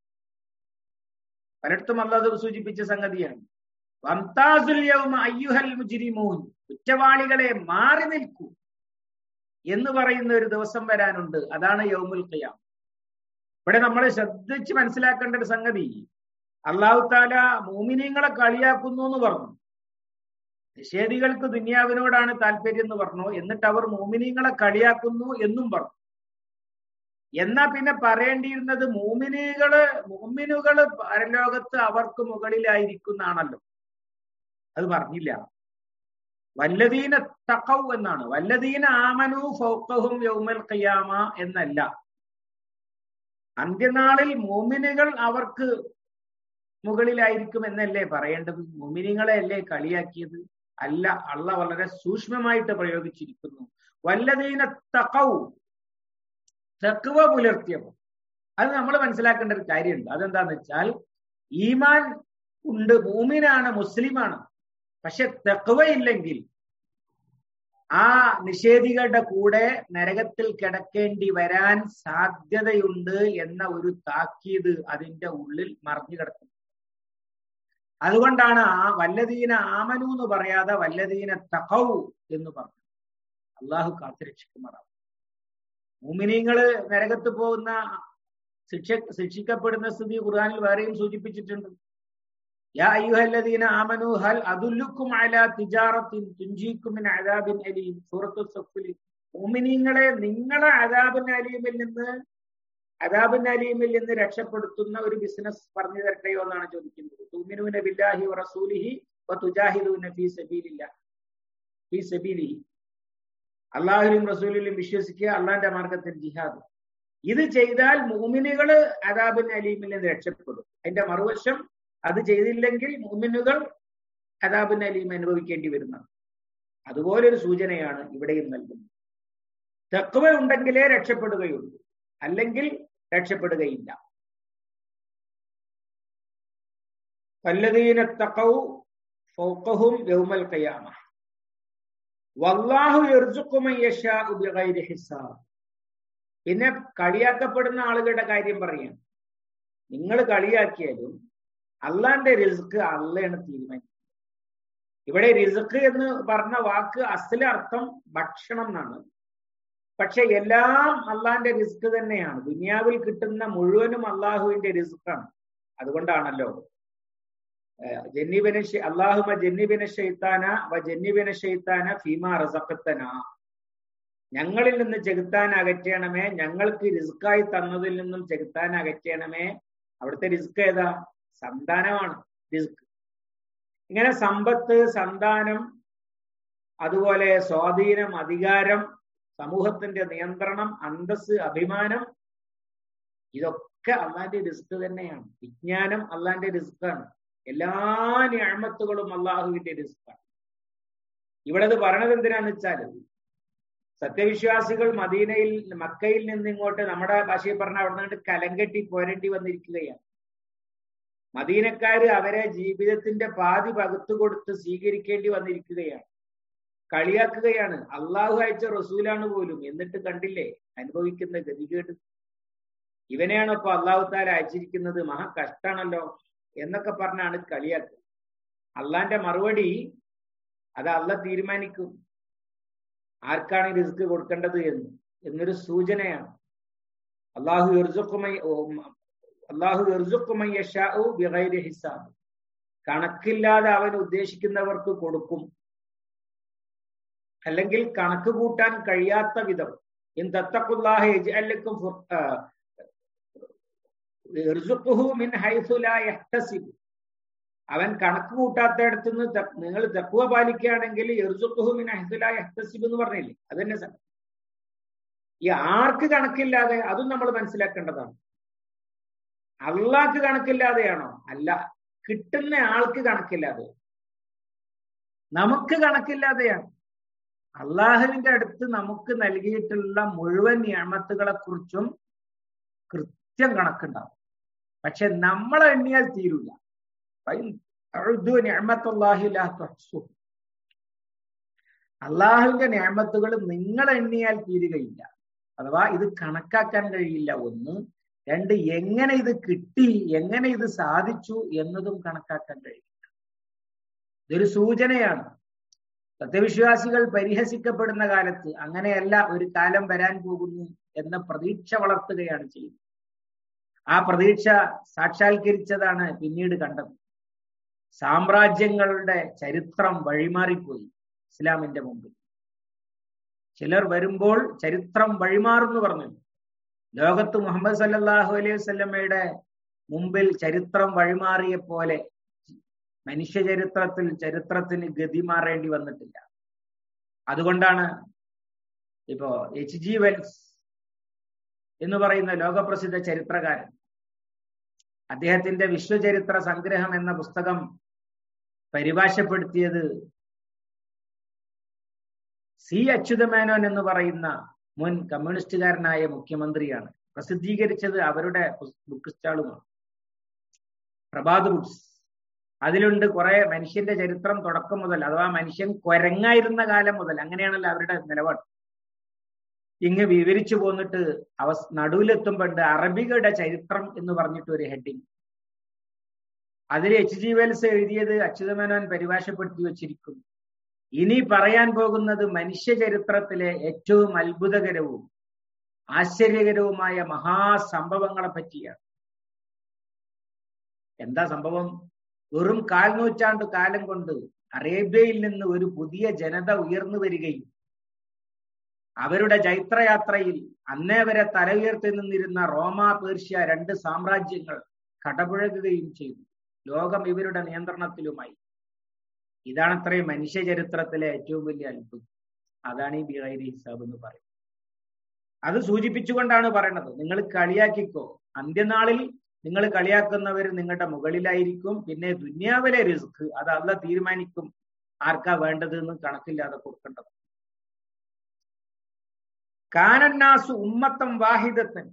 പലയിടത്തും അല്ലാതെ സൂചിപ്പിച്ച സംഗതിയാണ് വംതാസുൽ യൗമ അയ്യുഹൽ മുജ്രിമൂൻ കുറ്റവാളികളെ മാറി നിൽക്കൂ എന്ന് പറയുന്ന ഒരു ദിവസം വരാനുണ്ട് അതാണ് യൗമുൽ ഖിയാം ഇവിടെ നമ്മൾ ശ്രദ്ധിച്ച് മനസ്സിലാക്കേണ്ട ഒരു സംഗതി അള്ളാഹു താല മൂമിനീങ്ങളെ കളിയാക്കുന്നു എന്ന് പറഞ്ഞു നിഷേധികൾക്ക് ദുന്യാവിനോടാണ് താല്പര്യം എന്ന് പറഞ്ഞു എന്നിട്ട് അവർ മൂമിനീങ്ങളെ കളിയാക്കുന്നു എന്നും പറഞ്ഞു എന്നാ പിന്നെ പറയേണ്ടിയിരുന്നത് മൂമിനുകള് മൂമിനുകള് പരലോകത്ത് അവർക്ക് മുകളിലായിരിക്കുന്നാണല്ലോ അത് പറഞ്ഞില്ല വല്ലദീന തഖൗ എന്നാണ് വല്ലദീന ആമനു ഫൗഖഹും യൗമൽ ഖിയാമ എന്നല്ല അന്ത്യനാളിൽ മോമിനുകൾ അവർക്ക് മുകളിലായിരിക്കും എന്നല്ലേ പറയേണ്ടത് മോമിനിങ്ങളെ അല്ലേ കളിയാക്കിയത് അല്ല അള്ള വളരെ സൂക്ഷ്മമായിട്ട് പ്രയോഗിച്ചിരിക്കുന്നു വല്ലതീന തക്കൗ തക്കുവ പുലർത്തിയപ്പോൾ അത് നമ്മൾ മനസ്സിലാക്കേണ്ട ഒരു കാര്യമുണ്ട് അതെന്താന്ന് വെച്ചാൽ ഈമാൻ ഉണ്ട് മൂമിനാണ് മുസ്ലിമാണ് പക്ഷെ തെക്കുവ ഇല്ലെങ്കിൽ ആ നിഷേധികളുടെ കൂടെ നരകത്തിൽ കിടക്കേണ്ടി വരാൻ സാധ്യതയുണ്ട് എന്ന ഒരു താക്കീത് അതിന്റെ ഉള്ളിൽ മറിഞ്ഞു കിടക്കുന്നു അതുകൊണ്ടാണ് ആ വല്ലതീന ആമനു എന്ന് പറയാതെ വല്ലതീന തഖൗ എന്ന് പറഞ്ഞു അള്ളാഹു കാത്തുരക്ഷിക്കുമാറാവും മൂമിനീങ്ങള് നരകത്ത് പോകുന്ന ശിക്ഷ ശിക്ഷിക്കപ്പെടുന്ന സ്ഥിതി ഖുർആനിൽ വേറെയും സൂചിപ്പിച്ചിട്ടുണ്ട് യാ അയ്യുഹല്ലദീന ആമനു ഹൽ അദുല്ലുക്കും അലാ തിജാറത്തിൻ തുഞ്ചീക്കും മിൻ അദാബിൻ അലീം സൂറത്തു സഫിൽ മുഅ്മിനീങ്ങളെ നിങ്ങളെ അദാബിൻ അലീമിൽ നിന്ന് അദാബിൻ അലീമിൽ നിന്ന് രക്ഷപ്പെടുത്തുന്ന ഒരു ബിസിനസ് പറഞ്ഞു തരട്ടെയോ എന്നാണ് ചോദിക്കുന്നത് തുമിനൂന ബില്ലാഹി വറസൂലിഹി വതുജാഹിദൂന ഫീ സബീലില്ലാഹ് ഫീ സബീലിഹി അള്ളാഹുലും റസൂലിലും വിശ്വസിക്കുക അള്ളാന്റെ മാർഗത്തിൽ ജിഹാദ് ഇത് ചെയ്താൽ മൂമിനുകള് അദാബിൻ അലീമിൽ നിന്ന് രക്ഷപ്പെടും അതിന്റെ മറുവശം അത് ചെയ്തില്ലെങ്കിൽ മുമിനുകൾ അദാബിൻ അലീം അനുഭവിക്കേണ്ടി വരുന്നത് അതുപോലൊരു സൂചനയാണ് ഇവിടെയും നൽകുന്നത് തെക്കുവ ഉണ്ടെങ്കിലേ രക്ഷപ്പെടുകയുള്ളൂ അല്ലെങ്കിൽ രക്ഷപ്പെടുകയില്ല വല്ലദീന തഖൗ ഫൗഖഹും യൗമൽ ഖിയാമ വല്ലാഹു യർസുഖു മൻ യശാഉ ബിഗൈരി ഹിസാബ് പിന്നെ കളിയാക്കപ്പെടുന്ന ആളുകളുടെ കാര്യം പറയാം നിങ്ങൾ കളിയാക്കിയാലും അള്ളാന്റെ റിസ്ക് അള്ളയാണ് തീരുമാനിക്കുന്നത് ഇവിടെ റിസ്ക് എന്ന് പറഞ്ഞ വാക്ക് അസല അർത്ഥം ഭക്ഷണം എന്നാണ് പക്ഷെ എല്ലാം അള്ളാന്റെ റിസ്ക് തന്നെയാണ് ദുനിയാവിൽ കിട്ടുന്ന മുഴുവനും അള്ളാഹുവിന്റെ റിസ്ക്കാണ് അതുകൊണ്ടാണല്ലോ ജന്നിബിന് അള്ളാഹുമ ജന്നിബിന് ഷെയ്ത്താന വ ജന്നിബിന് ഷെയ്ത്താന ഫീമ റസഖത്തന ഞങ്ങളിൽ നിന്ന് ചെകുത്താൻ അകറ്റണമേ ഞങ്ങൾക്ക് റിസ്ക്കായി തന്നതിൽ നിന്നും ചെകുത്താൻ അകറ്റണമേ അവിടുത്തെ റിസ്ക് ഏതാ സന്താനമാണ് റിസ്ക് ഇങ്ങനെ സമ്പത്ത് സന്താനം അതുപോലെ സ്വാധീനം അധികാരം സമൂഹത്തിന്റെ നിയന്ത്രണം അന്തസ് അഭിമാനം ഇതൊക്കെ അള്ളാന്റെ റിസ്ക് തന്നെയാണ് വിജ്ഞാനം അള്ളാന്റെ റിസ്ക്കാണ് എല്ലാ ഞാമത്തുകളും അള്ളാഹുവിന്റെ റിസ്ക്കാണ് ഇവിടെ അത് പറയണത് എന്തിനാന്ന് വെച്ചാൽ സത്യവിശ്വാസികൾ മദീനയിൽ മക്കയിൽ നിന്ന് ഇങ്ങോട്ട് നമ്മുടെ ഭാഷയിൽ പറഞ്ഞ അവിടെ നിന്ന് കലങ്കെട്ടി പോരേണ്ടി വന്നിരിക്കുകയാണ് മദീനക്കാര് അവരെ ജീവിതത്തിന്റെ പാതി പകുത്തു കൊടുത്ത് സ്വീകരിക്കേണ്ടി വന്നിരിക്കുകയാണ് കളിയാക്കുകയാണ് അള്ളാഹു അയച്ച റസൂലാണ് പോലും എന്നിട്ട് കണ്ടില്ലേ അനുഭവിക്കുന്ന ഗതികേട് ഇവനെയാണ് ഇപ്പൊ അള്ളാഹു താല അയച്ചിരിക്കുന്നത് മഹാ കഷ്ടാണല്ലോ എന്നൊക്കെ പറഞ്ഞാണ് കളിയാക്കുക അള്ളാന്റെ മറുപടി അത് അല്ല തീരുമാനിക്കും ആർക്കാണ് റിസ്ക് കൊടുക്കേണ്ടത് എന്ന് എന്നൊരു സൂചനയാണ് അള്ളാഹു അള്ളാഹു ഹിസാബ് കണക്കില്ലാതെ അവൻ ഉദ്ദേശിക്കുന്നവർക്ക് കൊടുക്കും അല്ലെങ്കിൽ കണക്ക് കൂട്ടാൻ കഴിയാത്ത വിധം ഇൻ തത്തക്കുല്ലാഹ യജ്അലക്കും ഇർസുഖുഹു മിൻ ഹൈസു ലാ യഹ്തസിബ് അവൻ കണക്ക് കൂട്ടാത്തയിടത്ത് നിന്ന് നിങ്ങൾ തക്കുവ പാലിക്കുകയാണെങ്കിൽ ഇർസുഖുഹു മിൻ ഹൈസു ലാ യഹ്തസിബ് എന്ന് പറഞ്ഞില്ലേ അത് തന്നെ സാർ ഈ ആർക്ക് കണക്കില്ലാതെ അതും നമ്മൾ മനസ്സിലാക്കേണ്ടതാണ് അള്ളാഹ്ക്ക് കണക്കില്ലാതെയാണോ അല്ല കിട്ടുന്ന ആൾക്ക് കണക്കില്ലാതെ നമുക്ക് കണക്കില്ലാതെയാണ് അള്ളാഹുവിന്റെ അടുത്ത് നമുക്ക് നൽകിയിട്ടുള്ള മുഴുവൻ ഞാമത്തുകളെ കുറിച്ചും കൃത്യം കണക്കുണ്ടാവും പക്ഷെ നമ്മൾ എണ്ണിയാൽ തീരൂല അള്ളാഹുവിന്റെ ഞാമത്തുകൾ നിങ്ങൾ എണ്ണിയാൽ തീരുകയില്ല അഥവാ ഇത് കണക്കാക്കാൻ കഴിയില്ല ഒന്ന് രണ്ട് എങ്ങനെ ഇത് കിട്ടി എങ്ങനെ ഇത് സാധിച്ചു എന്നതും കണക്കാക്കാൻ കഴിയില്ല ഇതൊരു സൂചനയാണ് സത്യവിശ്വാസികൾ പരിഹസിക്കപ്പെടുന്ന കാലത്ത് അങ്ങനെയല്ല ഒരു കാലം വരാൻ പോകുന്നു എന്ന പ്രതീക്ഷ വളർത്തുകയാണ് ചെയ്യുന്നത് ആ പ്രതീക്ഷ സാക്ഷാത്കരിച്ചതാണ് പിന്നീട് കണ്ടത് സാമ്രാജ്യങ്ങളുടെ ചരിത്രം വഴിമാറിപ്പോയി ഇസ്ലാമിന്റെ മുമ്പിൽ ചിലർ വരുമ്പോൾ ചരിത്രം വഴിമാറുന്നു പറഞ്ഞു ലോകത്ത് മുഹമ്മദ് സല്ലാഹു അലൈഹി വസ്ലമയുടെ മുമ്പിൽ ചരിത്രം വഴിമാറിയ പോലെ മനുഷ്യ ചരിത്രത്തിൽ ചരിത്രത്തിന് ഗതി മാറേണ്ടി വന്നിട്ടില്ല അതുകൊണ്ടാണ് ഇപ്പോ എച്ച് ജി വെൽസ് എന്ന് പറയുന്ന ലോകപ്രസിദ്ധ ചരിത്രകാരൻ അദ്ദേഹത്തിന്റെ വിശ്വചരിത്ര സംഗ്രഹം എന്ന പുസ്തകം പരിഭാഷപ്പെടുത്തിയത് സി അച്യുതമേനോൻ എന്ന് പറയുന്ന മുൻ കമ്മ്യൂണിസ്റ്റുകാരനായ മുഖ്യമന്ത്രിയാണ് പ്രസിദ്ധീകരിച്ചത് അവരുടെ ബുക്ക് സ്റ്റാളുമാണ് പ്രഭാത് ബുക്സ് അതിലുണ്ട് കുറെ മനുഷ്യന്റെ ചരിത്രം തുടക്കം മുതൽ അഥവാ മനുഷ്യൻ കൊരങ്ങായിരുന്ന കാലം മുതൽ അങ്ങനെയാണല്ലോ അവരുടെ നിലപാട് ഇങ്ങ് വിവരിച്ചു പോന്നിട്ട് അവ നടുവിലെത്തുമ്പോണ്ട് അറബികളുടെ ചരിത്രം എന്ന് പറഞ്ഞിട്ട് ഒരു ഹെഡിങ് അതിൽ എച്ച് ജി വെൽസ് എഴുതിയത് അച്യുതമേനോൻ പരിഭാഷപ്പെടുത്തി വച്ചിരിക്കുന്നു ഇനി പറയാൻ പോകുന്നത് മനുഷ്യ ചരിത്രത്തിലെ ഏറ്റവും അത്ഭുതകരവും ആശ്ചര്യകരവുമായ മഹാസംഭവങ്ങളെ പറ്റിയാണ് എന്താ സംഭവം വെറും കാൽനൂറ്റാണ്ട് കാലം കൊണ്ട് അറേബ്യയിൽ നിന്ന് ഒരു പുതിയ ജനത ഉയർന്നു വരികയും അവരുടെ ചൈത്രയാത്രയിൽ അന്നേ വരെ തല ഉയർത്തി നിന്നിരുന്ന റോമ പേർഷ്യ രണ്ട് സാമ്രാജ്യങ്ങൾ കടപുഴകുകയും ചെയ്തു ലോകം ഇവരുടെ നിയന്ത്രണത്തിലുമായി ഇതാണത്രേ മനുഷ്യ ചരിത്രത്തിലെ ഏറ്റവും വലിയ അത്ഭുതം അതാണ് ഈ ബിഹൈരി ഹിസാബ് എന്ന് പറയുന്നത് അത് സൂചിപ്പിച്ചുകൊണ്ടാണ് പറയണത് നിങ്ങൾ കളിയാക്കിക്കോ അന്ത്യനാളിൽ നിങ്ങൾ കളിയാക്കുന്നവർ നിങ്ങളുടെ മുകളിലായിരിക്കും പിന്നെ ദുന്യാവിലെ റിസ്ക് അത് അല്ല തീരുമാനിക്കും ആർക്കാ വേണ്ടത് എന്ന് കണക്കില്ലാതെ കൊടുക്കേണ്ടത് കാനന്നാസു ഉമ്മത്തം വാഹിദത്തൻ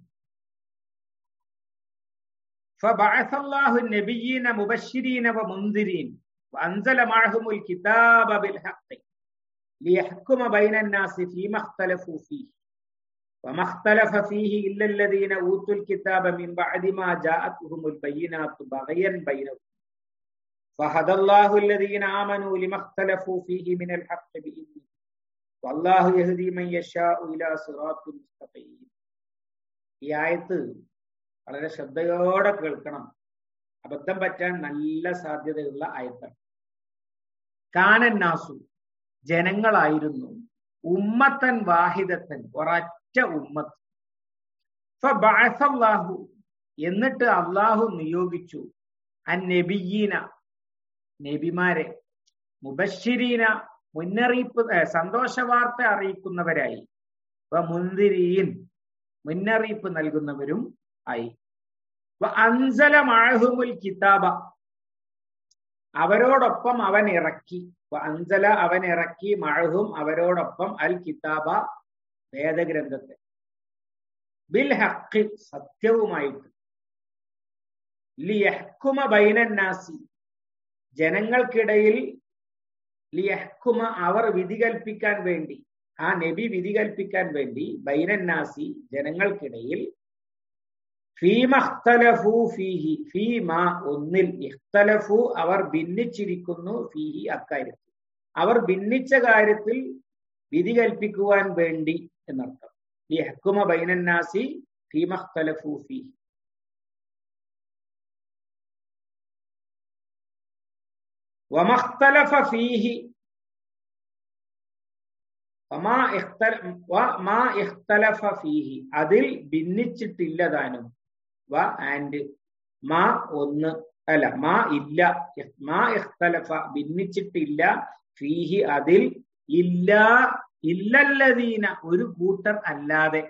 فبعث الله النبيين مبشرين ومنذرين وأنزل معهم الكتاب بالحق ليحكم بين الناس فيما اختلفوا فيه وما اختلف فيه إلا الذين أوتوا الكتاب من بعد ما جاءتهم البينات بغيا بينهم فهدى الله الذين آمنوا لما اختلفوا فيه من الحق بإذنه والله يهدي من يشاء إلى صراط مستقيم ഈ ആയത്ത് വളരെ ശ്രദ്ധയോടെ കേൾക്കണം അബദ്ധം പറ്റാൻ നല്ല സാധ്യതയുള്ള ആയത്താണ് കാനന്നാസു ജനങ്ങളായിരുന്നു ഉമ്മത്തൻ വാഹിദത്തൻ ഒരൊറ്റ ഉമ്മത്ത് ഫബഅസല്ലാഹു എന്നിട്ട് അള്ളാഹു നിയോഗിച്ചു അൻ നബിയീന നബിമാരെ മുബശ്ശിരീന മുന്നറിയിപ്പ് സന്തോഷ വാർത്ത അറിയിക്കുന്നവരായി മുന്തിരീൻ മുന്നറിയിപ്പ് നൽകുന്നവരും ആയി അൻസല മഴഹുമുൽ കിതാബ അവരോടൊപ്പം അവൻ ഇറക്കി അൻസല അവൻ ഇറക്കി മഴഹും അവരോടൊപ്പം അൽ കിതാബ വേദഗ്രന്ഥത്തെ ബിൽ ഹക്കി സത്യവുമായിട്ട് ലിയഹ്കുമ ബൈനന്നാസി ജനങ്ങൾക്കിടയിൽ ലിയഹ്കുമ അവർ വിധി കൽപ്പിക്കാൻ വേണ്ടി ആ നബി വിധി കൽപ്പിക്കാൻ വേണ്ടി ബൈനന്നാസി ജനങ്ങൾക്കിടയിൽ ഫീമഖ്തലഫു ഫീഹി ഫീമ ഒന്നിൽ ഇഖ്തലഫു അവർ ഭിന്നിച്ചിരിക്കുന്നു ഫീഹി അക്കാര്യത്തിൽ അവർ ഭിന്നിച്ച കാര്യത്തിൽ വിധി കൽപ്പിക്കുവാൻ വേണ്ടി എന്നർത്ഥം ഈ ഹക്കുമ ബൈനന്നാസി ഫീമഖ്തലഫു ഫീഹി വമഖ്തലഫ ഫീഹി ഫീഹി അതിൽ ഭിന്നിച്ചിട്ടില്ലതാനും വ ആൻഡ് മാ ഒന്ന് അല്ല മാ ഇല്ല മാ ഇഖ്തലഫ ഭിന്നിച്ചിട്ടില്ല ഫീഹി അതിൽ ഇല്ല ഇല്ലല്ലദീന ഒരു കൂട്ടർ അല്ലാതെ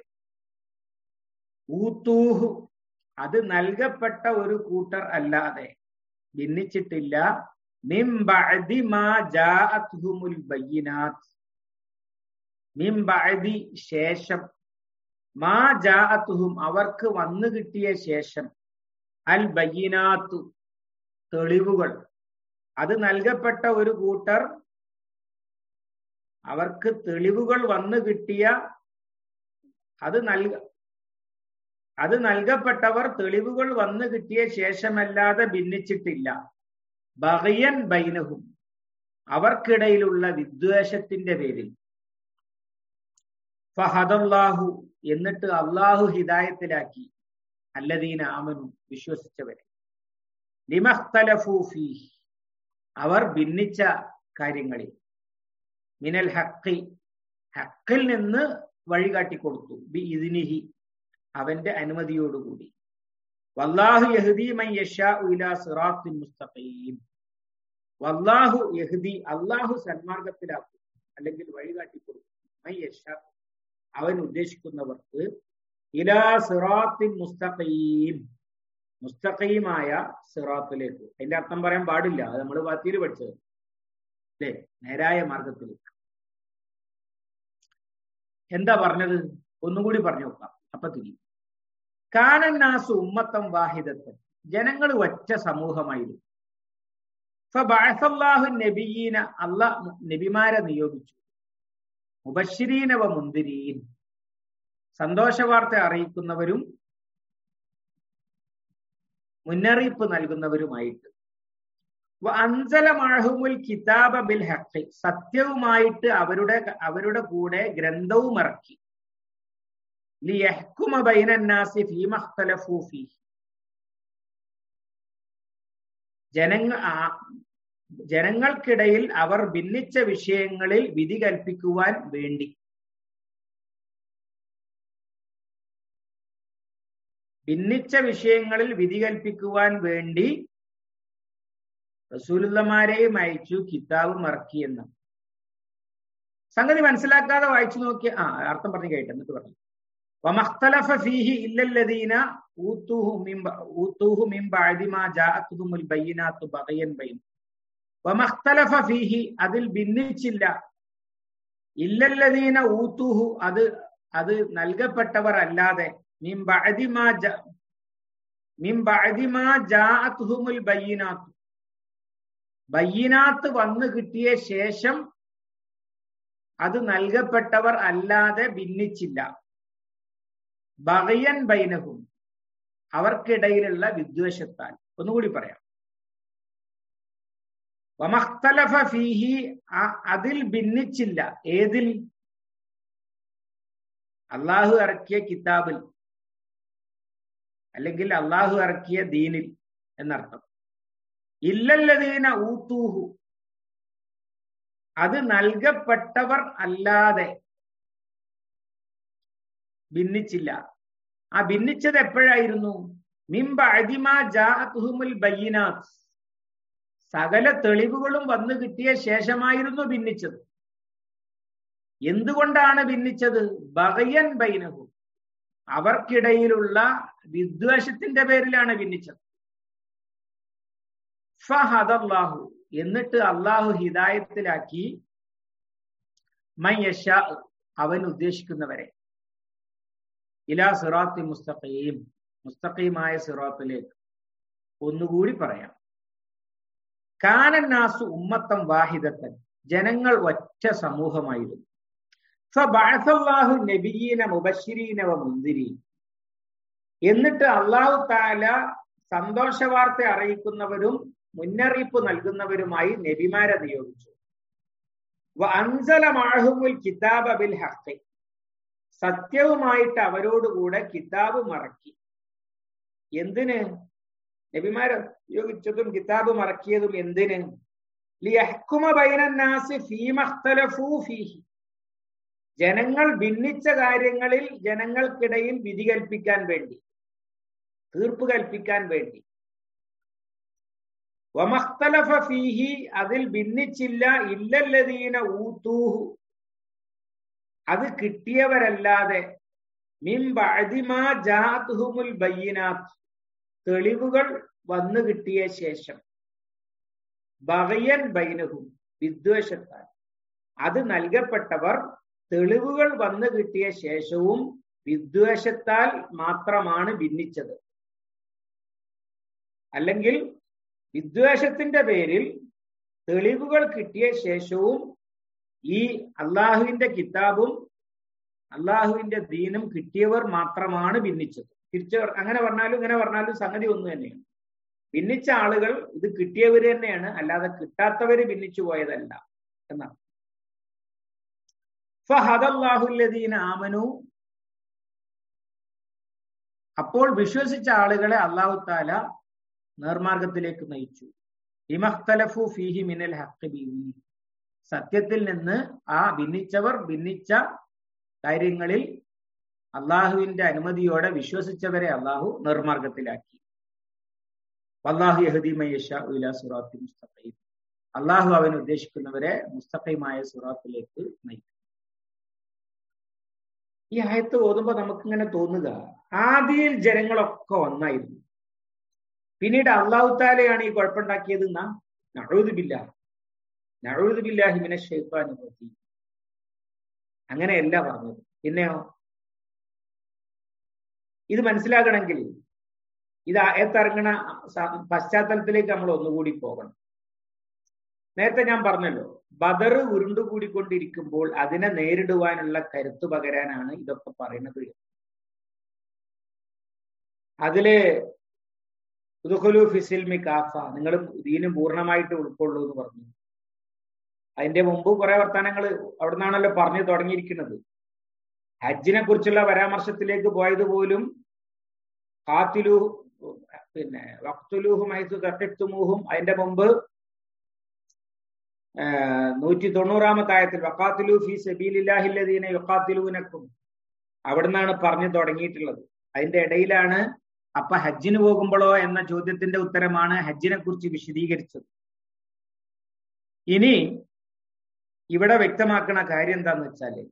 ഊത്തൂഹു അത് നൽകപ്പെട്ട ഒരു കൂട്ടർ അല്ലാതെ ഭിന്നിച്ചിട്ടില്ല മിം ബഅദി മാ ജാഅത്ഹുമുൽ ബയ്യിനാത്ത് മിം ബഅദി ശേഷം മാ ജാഅത്ഹും അവർക്ക് വന്നു കിട്ടിയ ശേഷം അൽ ബയ്യിനാത്തു തെളിവുകൾ അത് നൽകപ്പെട്ട ഒരു കൂട്ടർ അവർക്ക് തെളിവുകൾ വന്നു കിട്ടിയ അത് നൽക അത് നൽകപ്പെട്ടവർ തെളിവുകൾ വന്നു കിട്ടിയ ശേഷമല്ലാതെ ഭിന്നിച്ചിട്ടില്ല ബഹയൻ ബൈനഹും അവർക്കിടയിലുള്ള വിദ്വേഷത്തിന്റെ പേരിൽ ഫഹദല്ലാഹു എന്നിട്ട് അള്ളാഹു ഹിദായത്തിലാക്കി അല്ലദീന ആമനു വിശ്വസിച്ചവരെ ലിമഖ്തലഫൂഫി അവർ ഭിന്നിച്ച കാര്യങ്ങളിൽ മിനൽ ഹക്കി ഹക്കിൽ നിന്ന് വഴികാട്ടി കൊടുത്തു ബി ഇതിനിഹി അവന്റെ അനുമതിയോടുകൂടി വല്ലാഹു യഹ്ദി മൻ യശാഉ ഇലാ സിറാത്തിൻ മുസ്തഖീം വല്ലാഹു യഹ്ദി അല്ലാഹു സന്മാർഗത്തിലാക്കും അല്ലെങ്കിൽ വഴികാട്ടി കൊടുക്കും മൻ യശാ അവൻ ഉദ്ദേശിക്കുന്നവർക്ക് ഇലാ സിറാത്തിൻ മുസ്തഖീം മുസ്തഖീമായ സിറാത്തിലേക്ക് അതിന്റെ അർത്ഥം പറയാൻ പാടില്ല അത് നമ്മൾ വാത്തിയിൽ പഠിച്ചത് അല്ലേ നേരായ മാർഗത്തിലേക്ക് എന്താ പറഞ്ഞത് ഒന്നുകൂടി പറഞ്ഞു നോക്കാം അപ്പൊ തിരി കാനന്നാസ് ഉമ്മത്തം വാഹിദത്തൻ ജനങ്ങൾ ഒറ്റ സമൂഹമായിരുന്നു ഫബഅസല്ലാഹു നബിയീന അള്ളാഹ് നബിമാരെ നിയോഗിച്ചു മുബശ്ശിരീനവ മുന്തിരീൻ സന്തോഷവാർത്ത അറിയിക്കുന്നവരും മുന്നറിയിപ്പ് നൽകുന്നവരുമായിട്ട് അഞ്ചലമഴഹുമുൽ കിതാബ ബിൽ ഹക്കി സത്യവുമായിട്ട് അവരുടെ അവരുടെ കൂടെ ഗ്രന്ഥവും ഇറക്കി ലിയഹ്കുമ ബൈനന്നാസി ഫീമ ഇഖ്തലഫൂ ഫീഹി ജനങ്ങൾ ജനങ്ങൾക്കിടയിൽ അവർ ഭിന്നിച്ച വിഷയങ്ങളിൽ വിധി കൽപ്പിക്കുവാൻ വേണ്ടി ഭിന്നിച്ച വിഷയങ്ങളിൽ വിധി കൽപ്പിക്കുവാൻ വേണ്ടി റസൂലുള്ളമാരെയും അയച്ചു കിതാബും ഇറക്കിയെന്ന് സംഗതി മനസ്സിലാക്കാതെ വായിച്ചു നോക്കിയ ആ അർത്ഥം പറഞ്ഞു കേട്ടെ എന്നിട്ട് പറഞ്ഞു ومختلف فيه إلا الذين أوتوه من أوتوه من بعد ما جاءتهم البينات بغيا بين ومختلف فيه അതിൽ ഭിന്നിച്ചില്ല ഇല്ലല്ലദീന ഊത്തുഹു അത് അത് നൽകപ്പെട്ടവർ അല്ലാതെ മിൻ ബഅദി മാ മിൻ ബഅദി മാ ജാഅത്ഹുമുൽ ബയ്യിനാത്ത് ബയ്യിനാത്ത് വന്നു കിട്ടിയ ശേഷം അത് നൽകപ്പെട്ടവർ അല്ലാതെ ഭിന്നിച്ചില്ല ബഹയൻ ബൈനഹും അവർക്കിടയിലുള്ള വിദ്വേഷത്താൽ ഒന്നുകൂടി പറയാം വമഖ്തലഫ ഫീഹി അതിൽ ഭിന്നിച്ചില്ല ഏതിൽ അള്ളാഹു ഇറക്കിയ കിതാബിൽ അല്ലെങ്കിൽ അള്ളാഹു ഇറക്കിയ ദീനിൽ എന്നർത്ഥം ഇല്ലല്ലതീന ഊത്തൂഹു അത് നൽകപ്പെട്ടവർ അല്ലാതെ ഭിന്നിച്ചില്ല ആ ഭിന്നിച്ചത് എപ്പോഴായിരുന്നു മിംബ അദിമാ ജാഅത്തുഹുമുൽ ബയ്യിനാത്ത് സകല തെളിവുകളും വന്നു കിട്ടിയ ശേഷമായിരുന്നു ഭിന്നിച്ചത് എന്തുകൊണ്ടാണ് ഭിന്നിച്ചത് ബഹയൻ ബൈനഹു അവർക്കിടയിലുള്ള വിദ്വേഷത്തിന്റെ പേരിലാണ് ഭിന്നിച്ചത് ഫഹദല്ലാഹു എന്നിട്ട് അള്ളാഹു ഹിദായത്തിലാക്കി മയ്യഷ അവൻ ഉദ്ദേശിക്കുന്നവരെ ഇലാ സിറാത്തി മുസ്തഖീം മുസ്തഖീമായ സിറാത്തിലേക്ക് ഒന്നുകൂടി പറയാം കാനന്നാസു ഉമ്മത്തം വാഹിദത്തൻ ജനങ്ങൾ ഒറ്റ സമൂഹമായിരുന്നു ഫബഅസല്ലാഹു നബിയീന മുബശ്ശിരീന വ മുന്തിരീൻ എന്നിട്ട് അള്ളാഹു താല സന്തോഷവാർത്ത അറിയിക്കുന്നവരും മുന്നറിയിപ്പ് നൽകുന്നവരുമായി നബിമാരെ നിയോഗിച്ചു അൻസല മാഹുമുൽ കിതാബ ബിൽ ഹഖി സത്യവുമായിട്ട് അവരോടുകൂടെ കിതാബ് മറക്കി എന്തിന് നബിമാരെ നിയോഗിച്ചതും കിതാബ് മറക്കിയതും എന്തിന് ലിയഹ്കുമ ബൈനന്നാസി ഫീമഖ്തലഫൂ ഫീഹി ജനങ്ങൾ ഭിന്നിച്ച കാര്യങ്ങളിൽ ജനങ്ങൾക്കിടയിൽ വിധി കൽപ്പിക്കാൻ വേണ്ടി തീർപ്പ് കൽപ്പിക്കാൻ വേണ്ടി വമഖ്തലഫ ഫീഹി അതിൽ ഭിന്നിച്ചില്ല ഇല്ലല്ലദീന ഊത്തൂഹു അത് കിട്ടിയവരല്ലാതെ മിൻ ബഅദിമാ ജാഅത്തുഹുമുൽ ബയ്യിനാത്ത് തെളിവുകൾ വന്നു കിട്ടിയ ശേഷം ബഗയൻ ബൈനഹും വിദ്വേഷത്താൽ അത് നൽകപ്പെട്ടവർ തെളിവുകൾ വന്നു കിട്ടിയ ശേഷവും വിദ്വേഷത്താൽ മാത്രമാണ് ഭിന്നിച്ചത് അല്ലെങ്കിൽ വിദ്വേഷത്തിന്റെ പേരിൽ തെളിവുകൾ കിട്ടിയ ശേഷവും ഈ അള്ളാഹുവിന്റെ കിതാബും അള്ളാഹുവിന്റെ ദീനും കിട്ടിയവർ മാത്രമാണ് ഭിന്നിച്ചത് തിരിച്ചവർ അങ്ങനെ പറഞ്ഞാലും ഇങ്ങനെ പറഞ്ഞാലും സംഗതി ഒന്ന് തന്നെയാണ് ഭിന്നിച്ച ആളുകൾ ഇത് കിട്ടിയവർ തന്നെയാണ് അല്ലാതെ കിട്ടാത്തവര് ഭിന്നിച്ചു പോയതല്ല എന്നാണ് ഫഹദല്ലാഹുല്ലദീന ആമനു അപ്പോൾ വിശ്വസിച്ച ആളുകളെ അള്ളാഹു താല നേർമാർഗത്തിലേക്ക് നയിച്ചു ഇമഖ്തലഫു ഫീഹി മിനൽ ഹഖ് ബിഇ സത്യത്തിൽ നിന്ന് ആ ഭിന്നിച്ചവർ ഭിന്നിച്ച കാര്യങ്ങളിൽ അള്ളാഹുവിന്റെ അനുമതിയോടെ വിശ്വസിച്ചവരെ അള്ളാഹു നിർമാർഗത്തിലാക്കി വല്ലാഹു യഹദീമയഷ ഇലാ സുറാത്തി മുസ്തഖീം അള്ളാഹു അവൻ ഉദ്ദേശിക്കുന്നവരെ മുസ്തഖീമായ സുറാത്തിലേക്ക് നയിക്കും ഈ ആയത്ത് ഓതുമ്പോ നമുക്കിങ്ങനെ തോന്നുക ആദ്യയിൽ ജനങ്ങളൊക്കെ ഒന്നായിരുന്നു പിന്നീട് അള്ളാഹു താലയാണ് ഈ കുഴപ്പമുണ്ടാക്കിയത് എന്നാ നഴുതുബില്ല നഴുതുബില്ലാഹി മിന ഷെയ്ത്താനി റജീം അങ്ങനെയല്ല പറഞ്ഞത് പിന്നെയോ ഇത് മനസ്സിലാകണമെങ്കിൽ ഇത് ഏത്തിറങ്ങണ പശ്ചാത്തലത്തിലേക്ക് നമ്മൾ ഒന്നുകൂടി പോകണം നേരത്തെ ഞാൻ പറഞ്ഞല്ലോ ബദർ ഉരുണ്ടുകൂടിക്കൊണ്ടിരിക്കുമ്പോൾ അതിനെ നേരിടുവാനുള്ള കരുത്ത് പകരാനാണ് ഇതൊക്കെ പറയുന്നത് അതില് ഉദുഖുലു ഫിസിൽമി കാഫ നിങ്ങൾ ദീനും പൂർണ്ണമായിട്ട് ഉൾക്കൊള്ളൂ എന്ന് പറഞ്ഞു അതിന്റെ മുമ്പ് കുറെ വർത്തമാനങ്ങൾ അവിടെ നിന്നാണല്ലോ പറഞ്ഞു തുടങ്ങിയിരിക്കുന്നത് ഹജ്ജിനെ കുറിച്ചുള്ള പരാമർശത്തിലേക്ക് പോയത് പോലും കാത്തിലു പിന്നെ വക്തുലൂഹും ഹൈസു കത്തിത്തുമൂഹും അതിന്റെ മുമ്പ് നൂറ്റി തൊണ്ണൂറാമത്തെ ആയത്തിൽ വക്കാത്തിലു ഫി സബീലില്ലാഹില്ലദീനെ യുക്കാത്തിലൂനക്കും അവിടുന്നാണ് പറഞ്ഞു തുടങ്ങിയിട്ടുള്ളത് അതിന്റെ ഇടയിലാണ് അപ്പൊ ഹജ്ജിന് പോകുമ്പോഴോ എന്ന ചോദ്യത്തിന്റെ ഉത്തരമാണ് ഹജ്ജിനെ കുറിച്ച് വിശദീകരിച്ചത് ഇനി ഇവിടെ വ്യക്തമാക്കുന്ന കാര്യം എന്താന്ന് വെച്ചാല്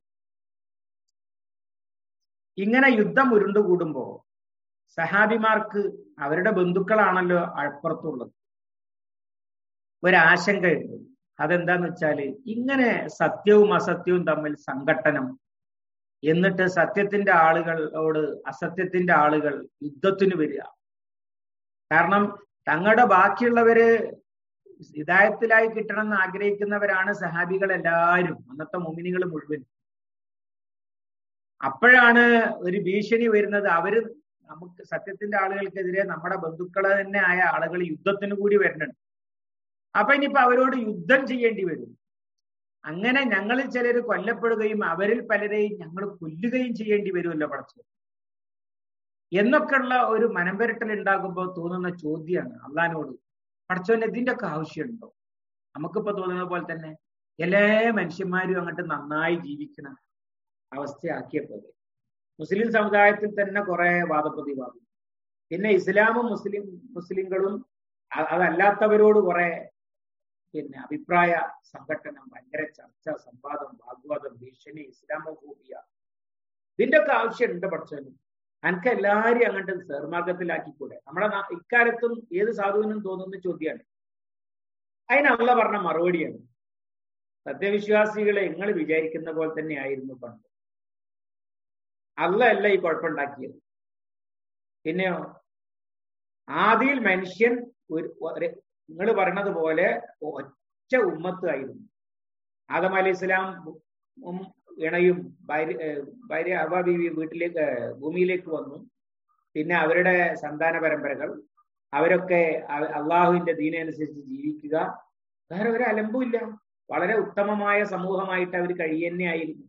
ഇങ്ങനെ യുദ്ധം ഉരുണ്ടുകൂടുമ്പോ സഹാബിമാർക്ക് അവരുടെ ബന്ധുക്കളാണല്ലോ അപ്പുറത്തുള്ളത് ഒരാശങ്കയുണ്ട് അതെന്താന്ന് വെച്ചാല് ഇങ്ങനെ സത്യവും അസത്യവും തമ്മിൽ സംഘട്ടനം എന്നിട്ട് സത്യത്തിന്റെ ആളുകളോട് അസത്യത്തിന്റെ ആളുകൾ യുദ്ധത്തിന് വരിക കാരണം തങ്ങളുടെ ബാക്കിയുള്ളവര് ഹിതായത്തിലായി കിട്ടണം എന്ന് ആഗ്രഹിക്കുന്നവരാണ് സഹാബികൾ എല്ലാവരും അന്നത്തെ മുമിനികൾ മുഴുവൻ അപ്പോഴാണ് ഒരു ഭീഷണി വരുന്നത് അവര് നമുക്ക് സത്യത്തിന്റെ ആളുകൾക്കെതിരെ നമ്മുടെ ബന്ധുക്കളെ തന്നെ ആയ ആളുകൾ യുദ്ധത്തിന് കൂടി വരുന്നുണ്ട് അപ്പൊ ഇനിയിപ്പോ അവരോട് യുദ്ധം ചെയ്യേണ്ടി വരും അങ്ങനെ ഞങ്ങളിൽ ചിലർ കൊല്ലപ്പെടുകയും അവരിൽ പലരെയും ഞങ്ങൾ കൊല്ലുകയും ചെയ്യേണ്ടി വരുമല്ലോ പടച്ചു എന്നൊക്കെയുള്ള ഒരു മനംപരട്ടൽ ഉണ്ടാകുമ്പോൾ തോന്നുന്ന ചോദ്യമാണ് അള്ളഹാനോട് പടച്ചോൻ ഇതിന്റെ ഒക്കെ ആവശ്യമുണ്ടോ നമുക്കിപ്പോ തോന്നുന്ന പോലെ തന്നെ എല്ലാ മനുഷ്യന്മാരും അങ്ങോട്ട് നന്നായി ജീവിക്കണം അവസ്ഥയാക്കിയപ്പോൾ മുസ്ലിം സമുദായത്തിൽ തന്നെ കുറെ വാദപ്രതിവാദം പിന്നെ ഇസ്ലാമും മുസ്ലിം മുസ്ലിങ്ങളും അതല്ലാത്തവരോട് കുറെ പിന്നെ അഭിപ്രായ സംഘടനം ഭയങ്കര ചർച്ച സംവാദം വാഗ്വാദം ഭീഷണി ഇസ്ലാമോഫോബിയ ഇതിന്റെ ഒക്കെ ആവശ്യമുണ്ട് പഠിച്ചാലും എനിക്ക് എല്ലാവരും അങ്ങോട്ട് സേർമാർഗത്തിലാക്കിക്കൂടെ നമ്മുടെ ഇക്കാലത്തും ഏത് സാധുവിനും തോന്നുന്ന ചോദ്യമാണ് അതിനുള്ള പറഞ്ഞ മറുപടിയാണ് സത്യവിശ്വാസികളെ നിങ്ങൾ വിചാരിക്കുന്ന പോലെ തന്നെ ആയിരുന്നു പണ്ട് അല്ല അല്ല ഈ കുഴപ്പമുണ്ടാക്കിയത് പിന്നെയോ ആദിയിൽ മനുഷ്യൻ ഒരു നിങ്ങൾ പറഞ്ഞത് പോലെ ഒറ്റ ഉമ്മത്തായിരുന്നു ആദം അലി ഇസ്ലാം ഇണയും ഭാര്യ ഭാര്യ അവ ബീവി വീട്ടിലേക്ക് ഭൂമിയിലേക്ക് വന്നു പിന്നെ അവരുടെ സന്താന പരമ്പരകൾ അവരൊക്കെ അള്ളാഹുവിന്റെ ദീനനുസരിച്ച് ജീവിക്കുക വേറെ ഒരു അലമ്പുമില്ല വളരെ ഉത്തമമായ സമൂഹമായിട്ട് അവർ കഴിയുന്നയായിരുന്നു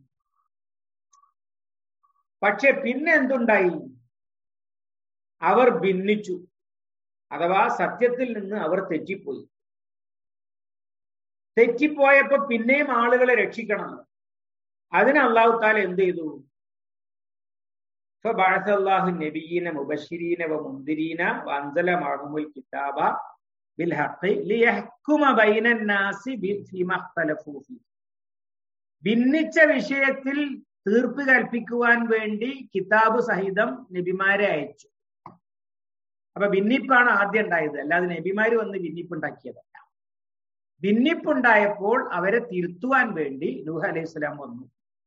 പക്ഷെ പിന്നെ എന്തുണ്ടായി അവർ ഭിന്നിച്ചു അഥവാ സത്യത്തിൽ നിന്ന് അവർ തെറ്റിപ്പോയി തെറ്റിപ്പോയപ്പോ പിന്നെയും ആളുകളെ രക്ഷിക്കണം അതിന് അള്ളാഹു താല എന്ത് ചെയ്തു فبعث الله النبيين مبشرين ومنذرين وأنزل معهم الكتاب بالحق ليحكم بين الناس فيما اختلفوا فيه ഭിന്നിച്ച വിഷയത്തിൽ തീർപ്പ് കൽപ്പിക്കുവാൻ വേണ്ടി കിതാബ് സഹിതം നബിമാരെ അയച്ചു അപ്പൊ ഭിന്നിപ്പാണ് ആദ്യം ഉണ്ടായത് അല്ലാതെ നബിമാര് വന്ന് ഭിന്നിപ്പുണ്ടാക്കിയതല്ല ഭിന്നിപ്പുണ്ടായപ്പോൾ അവരെ തിരുത്തുവാൻ വേണ്ടി നൂഹ് അലൈഹി സ്വലാം വന്നു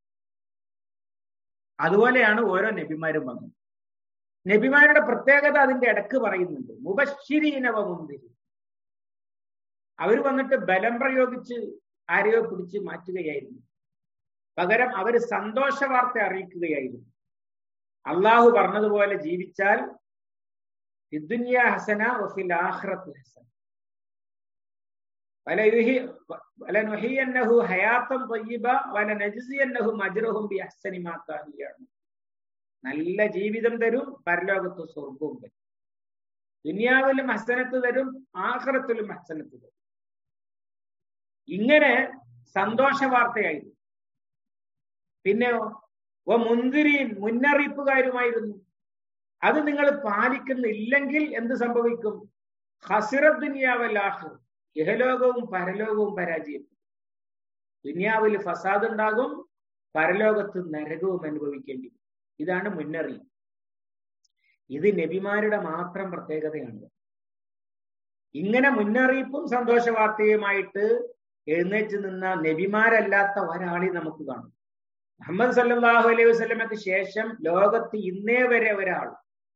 അതുപോലെയാണ് ഓരോ നബിമാരും വന്നത് നബിമാരുടെ പ്രത്യേകത അതിന്റെ ഇടക്ക് പറയുന്നുണ്ട് മുബശ്ശിരീനവ മുന്തിരി അവർ വന്നിട്ട് ബലം പ്രയോഗിച്ച് ആരെയോ പിടിച്ച് മാറ്റുകയായിരുന്നു പകരം അവർ സന്തോഷ വാർത്ത അറിയിക്കുകയായിരുന്നു അള്ളാഹു പറഞ്ഞതുപോലെ ജീവിച്ചാൽ ഫിദ്ദുനിയ ഹസന വഫിൽ ആഖിറത്ത് ഹസന വലനുഹിയന്നഹു ഹയാത്തം ത്വയ്യിബ വലനജ്സിയന്നഹും അജ്റഹും ബി അഹ്സനി മാ കാനൂ യഅമലൂൻ നല്ല ജീവിതം തരും പരലോകത്ത് സ്വർഗവും തരും ദുനിയാവിലും ഹസനത്ത് തരും ആഖിറത്തിലും ഹസനത്ത് തരും ഇങ്ങനെ സന്തോഷ വാർത്തയായിരുന്നു പിന്നെയോ ഓ മുന്തിരീൻ മുന്നറിയിപ്പുകാരുമായിരുന്നു അത് നിങ്ങൾ പാലിക്കുന്നില്ലെങ്കിൽ എന്ത് സംഭവിക്കും ഹസിറ ദുനിയാവല്ലാഹ് ഇഹലോകവും പരലോകവും പരാജയപ്പെടും ദുനിയാവിൽ ഫസാദ് ഉണ്ടാകും പരലോകത്ത് നരകവും അനുഭവിക്കേണ്ടി വരും ഇതാണ് മുന്നറിയിപ്പ് ഇത് നബിമാരുടെ മാത്രം പ്രത്യേകതയാണ് ഇങ്ങനെ മുന്നറിയിപ്പും സന്തോഷ വാർത്തയുമായിട്ട് എഴുന്നേറ്റ് നിന്ന നബിമാരല്ലാത്ത ഒരാളെ നമുക്ക് കാണും മുഹമ്മദ് സല്ലാഹു അലൈഹി വസ്ലമക്ക് ശേഷം ലോകത്ത് ഇന്നേ വരെ ഒരാൾ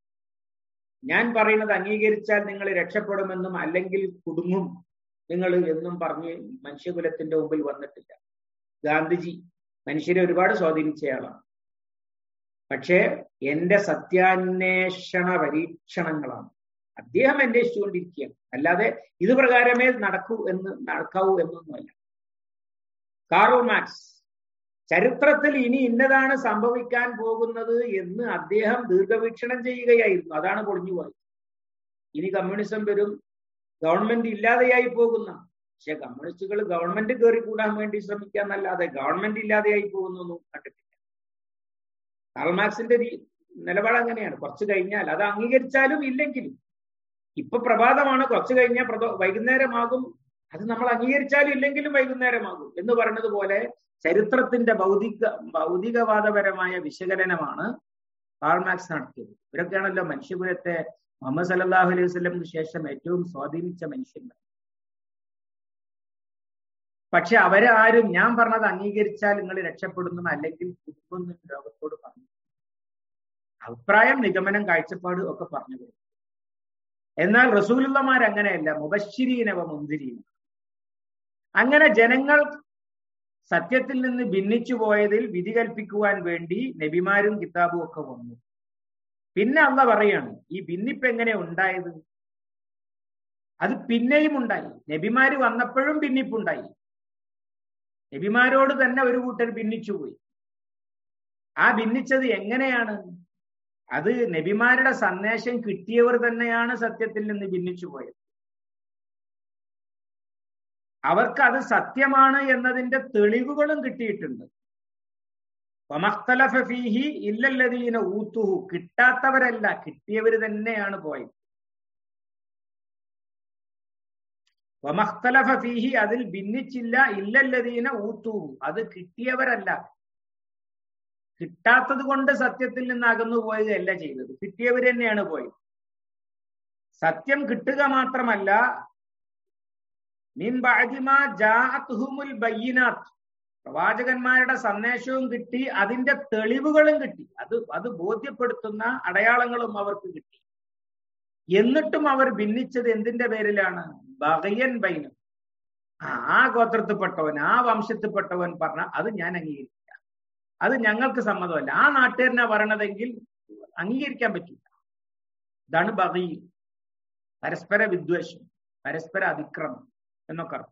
ഞാൻ പറയുന്നത് അംഗീകരിച്ചാൽ നിങ്ങൾ രക്ഷപ്പെടുമെന്നും അല്ലെങ്കിൽ കുടുങ്ങും നിങ്ങൾ എന്നും പറഞ്ഞ് മനുഷ്യകുലത്തിന്റെ മുമ്പിൽ വന്നിട്ടില്ല ഗാന്ധിജി മനുഷ്യരെ ഒരുപാട് സ്വാധീനിച്ചയാളാണ് പക്ഷേ എന്റെ സത്യാന്വേഷണ പരീക്ഷണങ്ങളാണ് അദ്ദേഹം അന്വേഷിച്ചുകൊണ്ടിരിക്കുകയാണ് അല്ലാതെ ഇത് പ്രകാരമേ നടക്കൂ എന്ന് നടക്കാവൂ എന്നൊന്നുമല്ല കാറോ മാക്സ് ചരിത്രത്തിൽ ഇനി ഇന്നതാണ് സംഭവിക്കാൻ പോകുന്നത് എന്ന് അദ്ദേഹം ദീർഘവീക്ഷണം ചെയ്യുകയായിരുന്നു അതാണ് പൊളിഞ്ഞുപോയത് ഇനി കമ്മ്യൂണിസം വരും ഗവൺമെന്റ് ഇല്ലാതെയായി പോകുന്ന പക്ഷെ കമ്മ്യൂണിസ്റ്റുകൾ ഗവൺമെന്റ് കയറി കൂടാൻ വേണ്ടി ശ്രമിക്കാന്നല്ലാതെ ഗവൺമെന്റ് ഇല്ലാതെയായി പോകുന്നൊന്നും കണ്ടിട്ടില്ല കാൾമാക്സിന്റെ നിലപാട് അങ്ങനെയാണ് കുറച്ച് കഴിഞ്ഞാൽ അത് അംഗീകരിച്ചാലും ഇല്ലെങ്കിലും ഇപ്പൊ പ്രഭാതമാണ് കുറച്ച് കഴിഞ്ഞാൽ പ്രദോ വൈകുന്നേരമാകും അത് നമ്മൾ അംഗീകരിച്ചാലും ഇല്ലെങ്കിലും വൈകുന്നേരമാകും എന്ന് പറയുന്നത് പോലെ ചരിത്രത്തിന്റെ ഭൗതിക ഭൗതികവാദപരമായ വിശകലനമാണ് കാൾമാക്സ് നടത്തിയത് ഇവരൊക്കെയാണല്ലോ മനുഷ്യകുലത്തെ മുഹമ്മദ് സല്ലാഹു അലൈഹി വസ്ലമിന് ശേഷം ഏറ്റവും സ്വാധീനിച്ച മനുഷ്യന്മാർ പക്ഷെ അവരാരും ഞാൻ പറഞ്ഞത് അംഗീകരിച്ചാൽ നിങ്ങൾ രക്ഷപ്പെടുന്നു അല്ലെങ്കിൽ കുടുംബം ലോകത്തോട് പറഞ്ഞു അഭിപ്രായം നിഗമനം കാഴ്ചപ്പാട് ഒക്കെ പറഞ്ഞു എന്നാൽ റസൂലുള്ളമാർ അങ്ങനെയല്ല മുബശ്ശിരീനവ മുന്തിരീന അങ്ങനെ ജനങ്ങൾ സത്യത്തിൽ നിന്ന് ഭിന്നിച്ചു പോയതിൽ വിധി കൽപ്പിക്കുവാൻ വേണ്ടി നബിമാരും കിതാബും ഒക്കെ വന്നു പിന്നെ അള്ള പറയാണ് ഈ ഭിന്നിപ്പ് എങ്ങനെ ഉണ്ടായത് അത് പിന്നെയും ഉണ്ടായി നബിമാര് വന്നപ്പോഴും ഭിന്നിപ്പുണ്ടായി നബിമാരോട് തന്നെ ഒരു കൂട്ടർ ഭിന്നിച്ചുപോയി ആ ഭിന്നിച്ചത് എങ്ങനെയാണ് അത് നബിമാരുടെ സന്ദേശം കിട്ടിയവർ തന്നെയാണ് സത്യത്തിൽ നിന്ന് ഭിന്നിച്ചു പോയത് അവർക്ക് അത് സത്യമാണ് എന്നതിന്റെ തെളിവുകളും കിട്ടിയിട്ടുണ്ട് ഫീഹി ഇല്ലല്ലതീന ഊത്തുഹു കിട്ടാത്തവരല്ല കിട്ടിയവര് തന്നെയാണ് പോയത് വമഖ്തലഫ ഫീഹി അതിൽ ഭിന്നിച്ചില്ല ഇല്ലല്ലതീന ഊത്തുഹു അത് കിട്ടിയവരല്ല കിട്ടാത്തത് കൊണ്ട് സത്യത്തിൽ നിന്ന് അകന്നു പോയതല്ല ചെയ്തത് കിട്ടിയവർ തന്നെയാണ് പോയത് സത്യം കിട്ടുക മാത്രമല്ല പ്രവാചകന്മാരുടെ സന്ദേശവും കിട്ടി അതിന്റെ തെളിവുകളും കിട്ടി അത് അത് ബോധ്യപ്പെടുത്തുന്ന അടയാളങ്ങളും അവർക്ക് കിട്ടി എന്നിട്ടും അവർ ഭിന്നിച്ചത് എന്തിന്റെ പേരിലാണ് ബഹയൻ ബൈനം ആ ഗോത്രത്തിൽപ്പെട്ടവൻ ആ വംശത്തിൽപ്പെട്ടവൻ പറഞ്ഞ അത് ഞാൻ അംഗീകരിക്കില്ല അത് ഞങ്ങൾക്ക് സമ്മതമല്ല ആ നാട്ടുകാരനാ പറയണതെങ്കിൽ അംഗീകരിക്കാൻ പറ്റില്ല ഇതാണ് ബഹി പരസ്പര വിദ്വേഷം പരസ്പര അതിക്രമം എന്നൊക്കെ അർത്ഥം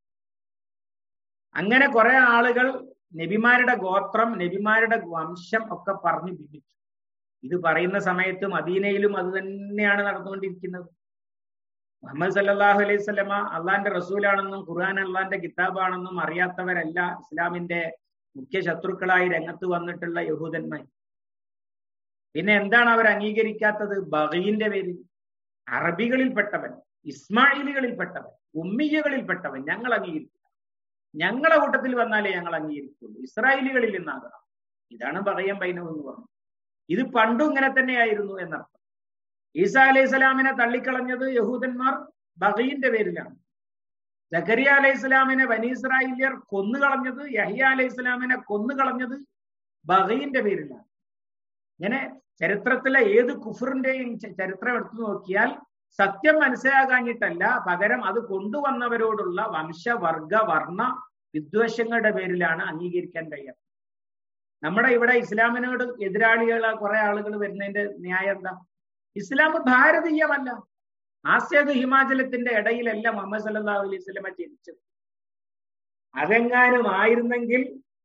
അങ്ങനെ കുറെ ആളുകൾ നബിമാരുടെ ഗോത്രം നബിമാരുടെ വംശം ഒക്കെ പറഞ്ഞു ഭിന്നിച്ചു ഇത് പറയുന്ന സമയത്ത് മദീനയിലും അത് തന്നെയാണ് നടന്നുകൊണ്ടിരിക്കുന്നത് മുഹമ്മദ് സല്ലാഹു അലൈഹി സ്വലമ അള്ളാന്റെ റസൂലാണെന്നും ഖുർആൻ അള്ളാന്റെ കിതാബാണെന്നും അറിയാത്തവരല്ല ഇസ്ലാമിന്റെ മുഖ്യ ശത്രുക്കളായി രംഗത്ത് വന്നിട്ടുള്ള യഹൂദന്മാർ പിന്നെ എന്താണ് അവർ അംഗീകരിക്കാത്തത് ബഹീന്റെ പേരിൽ അറബികളിൽപ്പെട്ടവൻ ഇസ്മായിലുകളിൽപ്പെട്ടവൻ ഉമ്മിയകളിൽപ്പെട്ടവൻ ഞങ്ങൾ അംഗീകരിക്കില്ല ഞങ്ങളെ കൂട്ടത്തിൽ വന്നാലേ ഞങ്ങൾ അംഗീകരിക്കുള്ളൂ ഇസ്രായേലികളിൽ നിന്നാകണം ഇതാണ് ബഹയം ബൈനവ് എന്ന് പറഞ്ഞത് ഇത് പണ്ടും ഇങ്ങനെ തന്നെയായിരുന്നു എന്നർത്ഥം ഈസ അലൈഹി സ്വലാമിനെ തള്ളിക്കളഞ്ഞത് യഹൂദന്മാർ ബഹീന്റെ പേരിലാണ് ജക്കരിയ അലൈഹി സ്വലാമിനെ ബനീസ്രായില്യർ കൊന്നുകളഞ്ഞത് യഹിയ അലൈഹി സ്വലാമിനെ കൊന്നുകളഞ്ഞത് ബഹീന്റെ പേരിലാണ് ഇങ്ങനെ ചരിത്രത്തിലെ ഏത് കുഫറിന്റെയും ചരിത്രം എടുത്തു നോക്കിയാൽ സത്യം മനസ്സിലാകാഞ്ഞിട്ടല്ല പകരം അത് കൊണ്ടുവന്നവരോടുള്ള വംശവർഗ വർണ്ണ വിദ്വേഷങ്ങളുടെ പേരിലാണ് അംഗീകരിക്കാൻ കഴിയാത്തത് നമ്മുടെ ഇവിടെ ഇസ്ലാമിനോട് എതിരാളികളെ കുറെ ആളുകൾ വരുന്നതിന്റെ ന്യായം എന്താ ഇസ്ലാം ഭാരതീയമല്ല ആസ്യത് ഹിമാചലത്തിന്റെ ഇടയിലല്ല മുഹമ്മദ് സല്ലാ അലൈഹി സ്വലമ ജനിച്ചത് അതെങ്ങാനും ആയിരുന്നെങ്കിൽ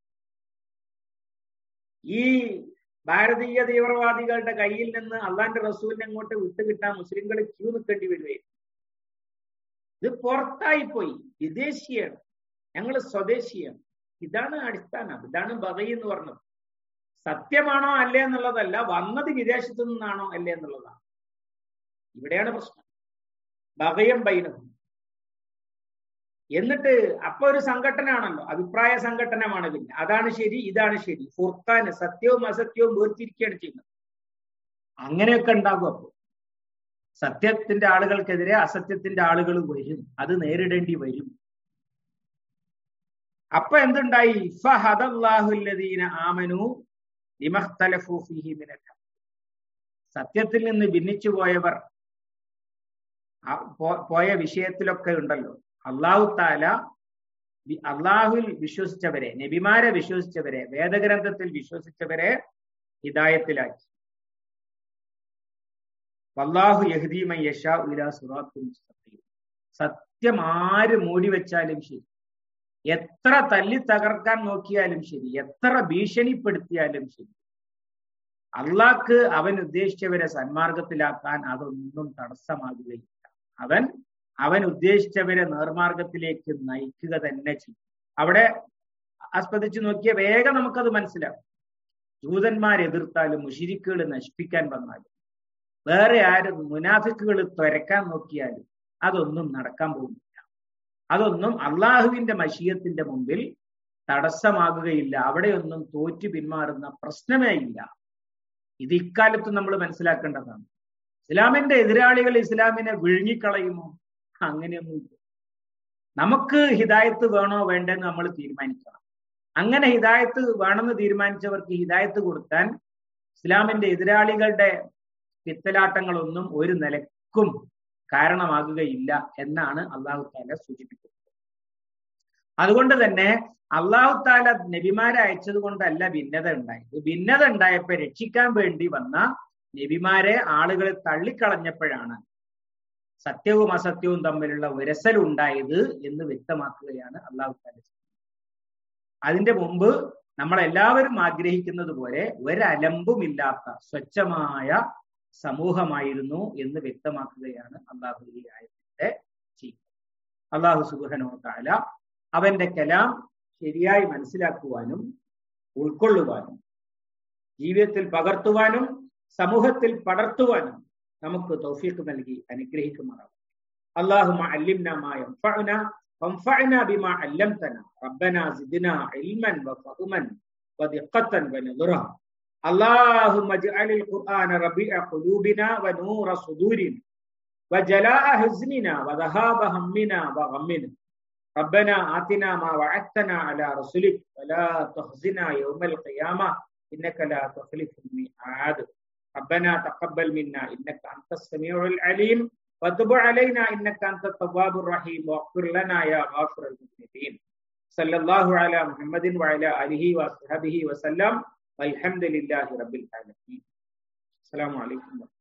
ഈ ഭാരതീയ തീവ്രവാദികളുടെ കയ്യിൽ നിന്ന് അള്ളാന്റെ റസൂലിനെ അങ്ങോട്ട് വിട്ടുകിട്ടാൻ മുസ്ലിങ്ങൾ ക്യൂ നിൽക്കേണ്ടി വരുമായിരുന്നു ഇത് പുറത്തായി പോയി വിദേശിയാണ് ഞങ്ങൾ സ്വദേശിയാണ് ഇതാണ് അടിസ്ഥാനം ഇതാണ് ബഹൈ എന്ന് പറഞ്ഞത് സത്യമാണോ അല്ലേ എന്നുള്ളതല്ല വന്നത് വിദേശത്തു നിന്നാണോ അല്ലേ എന്നുള്ളതാണ് ഇവിടെയാണ് പ്രശ്നം ബഹയം ബൈനവും എന്നിട്ട് അപ്പൊ ഒരു സംഘടനയാണല്ലോ അഭിപ്രായ സംഘടനമാണ് പിന്നെ അതാണ് ശരി ഇതാണ് ശരി ഫുർഖാന് സത്യവും അസത്യവും വേർതിരിക്കുകയാണ് ചെയ്യുന്നത് അങ്ങനെയൊക്കെ ഉണ്ടാകും അപ്പോൾ സത്യത്തിന്റെ ആളുകൾക്കെതിരെ അസത്യത്തിന്റെ ആളുകൾ വരും അത് നേരിടേണ്ടി വരും അപ്പൊ എന്തുണ്ടായി ഫഹദല്ലാഹുല്ലദീന ആമനു സത്യത്തിൽ നിന്ന് ഭിന്നിച്ചു പോയവർ പോയ വിഷയത്തിലൊക്കെ ഉണ്ടല്ലോ അള്ളാഹു താല അള്ളാഹുൽ വിശ്വസിച്ചവരെ നബിമാരെ വിശ്വസിച്ചവരെ വേദഗ്രന്ഥത്തിൽ വിശ്വസിച്ചവരെ ഹിദായത്തിലാക്കി വല്ലാഹു യഹദീമൻ യഷാ ഉലാ സുറാത്തുൽ മുസ്തഖീം സത്യം ആര് മൂടി വെച്ചാലും ശരി എത്ര തല്ലി തകർക്കാൻ നോക്കിയാലും ശരി എത്ര ഭീഷണിപ്പെടുത്തിയാലും ശരി അള്ളാഹ്ക്ക് അവൻ ഉദ്ദേശിച്ചവരെ സന്മാർഗത്തിലാക്കാൻ അതൊന്നും തടസ്സമാകുകയില്ല അവൻ അവൻ ഉദ്ദേശിച്ചവരെ നേർമാർഗത്തിലേക്ക് നയിക്കുക തന്നെ ചെയ്യും അവിടെ ആസ്പദിച്ചു നോക്കിയ വേഗം നമുക്കത് മനസ്സിലാവും ജൂതന്മാരെ എതിർത്താലും മുഷിരിക്കുകൾ നശിപ്പിക്കാൻ വന്നാലും വേറെ ആരും മുനാഫിക്കുകൾ തുരക്കാൻ നോക്കിയാലും അതൊന്നും നടക്കാൻ പോകുന്നില്ല അതൊന്നും അള്ളാഹുവിന്റെ മഷീയത്തിന്റെ മുമ്പിൽ തടസ്സമാകുകയില്ല അവിടെയൊന്നും തോറ്റു പിന്മാറുന്ന പ്രശ്നമേ ഇല്ല ഇത് ഇക്കാലത്ത് നമ്മൾ മനസ്സിലാക്കേണ്ടതാണ് ഇസ്ലാമിന്റെ എതിരാളികൾ ഇസ്ലാമിനെ വിഴുങ്ങിക്കളയുമോ അങ്ങനെയൊന്നുമില്ല നമുക്ക് ഹിദായത്ത് വേണോ വേണ്ടെന്ന് നമ്മൾ തീരുമാനിക്കണം അങ്ങനെ ഹിദായത്ത് വേണമെന്ന് തീരുമാനിച്ചവർക്ക് ഹിദായത്ത് കൊടുക്കാൻ ഇസ്ലാമിന്റെ എതിരാളികളുടെ പിത്തലാട്ടങ്ങളൊന്നും ഒരു നിലക്കും കാരണമാകുകയില്ല എന്നാണ് അള്ളാഹു താല സൂചിപ്പിക്കുന്നത് അതുകൊണ്ട് തന്നെ അള്ളാഹു താല നബിമാരെ അയച്ചത് കൊണ്ടല്ല ഭിന്നത ഉണ്ടായത് ഭിന്നത ഉണ്ടായപ്പോ രക്ഷിക്കാൻ വേണ്ടി വന്ന നബിമാരെ ആളുകൾ തള്ളിക്കളഞ്ഞപ്പോഴാണ് സത്യവും അസത്യവും തമ്മിലുള്ള ഉരസൽ ഉണ്ടായത് എന്ന് വ്യക്തമാക്കുകയാണ് അള്ളാഹു താല അതിന്റെ മുമ്പ് നമ്മളെല്ലാവരും ആഗ്രഹിക്കുന്നത് പോലെ ഒരലമ്പുമില്ലാത്ത സ്വച്ഛമായ സമൂഹമായിരുന്നു എന്ന് വ്യക്തമാക്കുകയാണ് അള്ളാഹു ഈ ആയത്തിന്റെ ചെയ്യുന്നത് അള്ളാഹു സുബാനോ താല അവന്റെ കലാം ശരിയായി മനസ്സിലാക്കുവാനും ഉൾക്കൊള്ളുവാനും ജീവിതത്തിൽ പകർത്തുവാനും സമൂഹത്തിൽ പടർത്തുവാനും നമുക്ക് തൗഫീഖ് നൽകി അനുഗ്രഹിക്കുമാറാവും اللهم علمنا ما ينفعنا وانفعنا بما علمتنا ربنا زدنا علما وفهما ودقة ونظرا اللهم اجعل القرآن ربيع قلوبنا ونور صدورنا وجلاء حزننا وذهاب همنا وغمنا ربنا آتنا ما وعدتنا على رسلك ولا تخزنا يوم القيامة إنك لا تخلف الميعاد ربنا تقبل منا إنك أنت السميع العليم وتب علينا إنك أنت التواب الرحيم واغفر لنا يا غافر المذنبين صلى الله على محمد وعلى آله وصحبه وسلم والحمد لله رب العالمين السلام عليكم